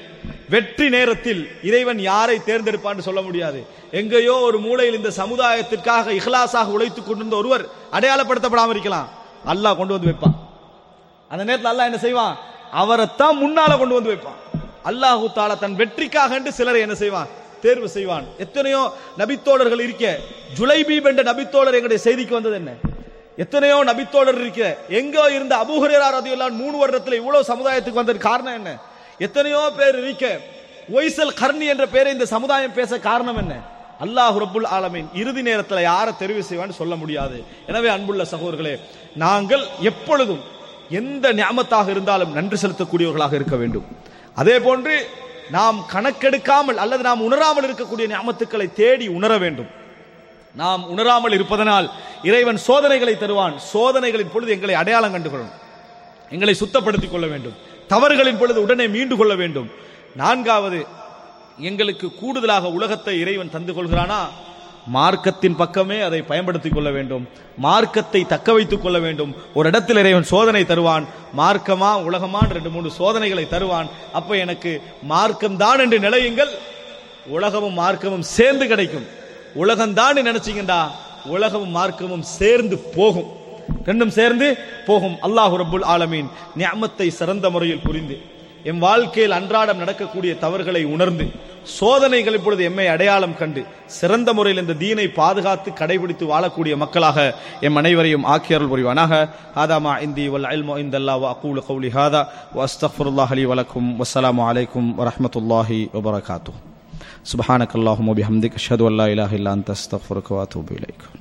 வெற்றி நேரத்தில் இறைவன் யாரை தேர்ந்தெடுப்பான்னு சொல்ல முடியாது எங்கேயோ ஒரு மூலையில் இந்த சமுதாயத்திற்காக இஹ்லாஸாக உழைத்துக் கொண்டிருந்த ஒருவர் அடையாளப்படுத்தப்படாமல் இருக்கலாம் அல்லாஹ் கொண்டு வந்து வைப்பான் அந்த நேரத்தில் அல்லாஹ் என்ன செய்வான் அவரைத்தான் முன்னால கொண்டு வந்து வைப்பான் அல்லாஹு தாலா தன் வெற்றிக்காக என்று சிலரை என்ன செய்வான் தேர்வு செய்வான் எத்தனையோ நபித்தோழர்கள் இருக்க ஜுலைபீப் என்ற நபித்தோழர் எங்களுடைய செய்திக்கு வந்தது என்ன எத்தனையோ நபித்தோழர் இருக்க எங்கோ இருந்த அபூஹரேரா ரதியுல்லாஹ் மூணு வருடத்துல இவ்வளவு சமுதாயத்துக்கு வந்தது காரணம் என்ன எத்தனையோ பேர் இருக்க ஒய்சல் கர்ணி என்ற பேரை இந்த சமுதாயம் பேச காரணம் என்ன அல்லாஹ் ரப்புல் ஆலமீன் இறுதி நேரத்தில் யாரை தெரிவு செய்வான்னு சொல்ல முடியாது எனவே அன்புள்ள சகோதரர்களே நாங்கள் எப்பொழுதும் எந்த ஞாமத்தாக இருந்தாலும் நன்றி செலுத்தக்கூடியவர்களாக இருக்க வேண்டும் அதே போன்று நாம் கணக்கெடுக்காமல் அல்லது நாம் உணராமல் இருக்கக்கூடிய ஞாமத்துக்களை தேடி உணர வேண்டும் நாம் உணராமல் இருப்பதனால் இறைவன் சோதனைகளை தருவான் சோதனைகளின் பொழுது எங்களை அடையாளம் கண்டுகொள்ளும் எங்களை சுத்தப்படுத்திக் கொள்ள வேண்டும் தவறுகளின் பொழுது உடனே மீண்டு கொள்ள வேண்டும் நான்காவது எங்களுக்கு கூடுதலாக உலகத்தை இறைவன் தந்து கொள்கிறானா மார்க்கத்தின் பக்கமே அதை பயன்படுத்திக் கொள்ள வேண்டும் மார்க்கத்தை தக்க வைத்துக் கொள்ள வேண்டும் ஒரு இடத்தில் இறைவன் சோதனை தருவான் மார்க்கமா உலகமான் ரெண்டு மூணு சோதனைகளை தருவான் அப்ப எனக்கு மார்க்கம்தான் என்று நிலையுங்கள் உலகமும் மார்க்கமும் சேர்ந்து கிடைக்கும் உலகம்தான் நினைச்சீங்கடா உலகமும் மார்க்கமும் சேர்ந்து போகும் ரெண்டும் சேர்ந்து போகும் அல்லாஹ் ரப்புல் ஆலமீன் நியமத்தை சிறந்த முறையில் புரிந்து எம் வாழ்க்கையில் அன்றாடம் நடக்கக்கூடிய தவறுகளை உணர்ந்து சோதனைகள் இப்பொழுது எம்மை அடையாளம் கண்டு சிறந்த முறையில் இந்த தீனை பாதுகாத்து கடைபிடித்து வாழக்கூடிய மக்களாக எம் அனைவரையும் ஆக்கியருள் புரிவானாக ஆதாமா இந்தி வல் அல்மோ இந்தல்லா வ அகூல கௌலி ஹாதா வ அஸ்தக்ஃபிருல்லாஹ் அலி வலக்கும் வஸ்ஸலாமு அலைக்கும் வரஹ்மத்துல்லாஹி வபரகாத்துஹு சுப்ஹானக்கல்லாஹும்ம பிஹம்திக அஷ்ஹது அன் லா இலாஹா இல்லா அன்த அஸ்தக்ஃபிருக வ அத்தூபு இலைக்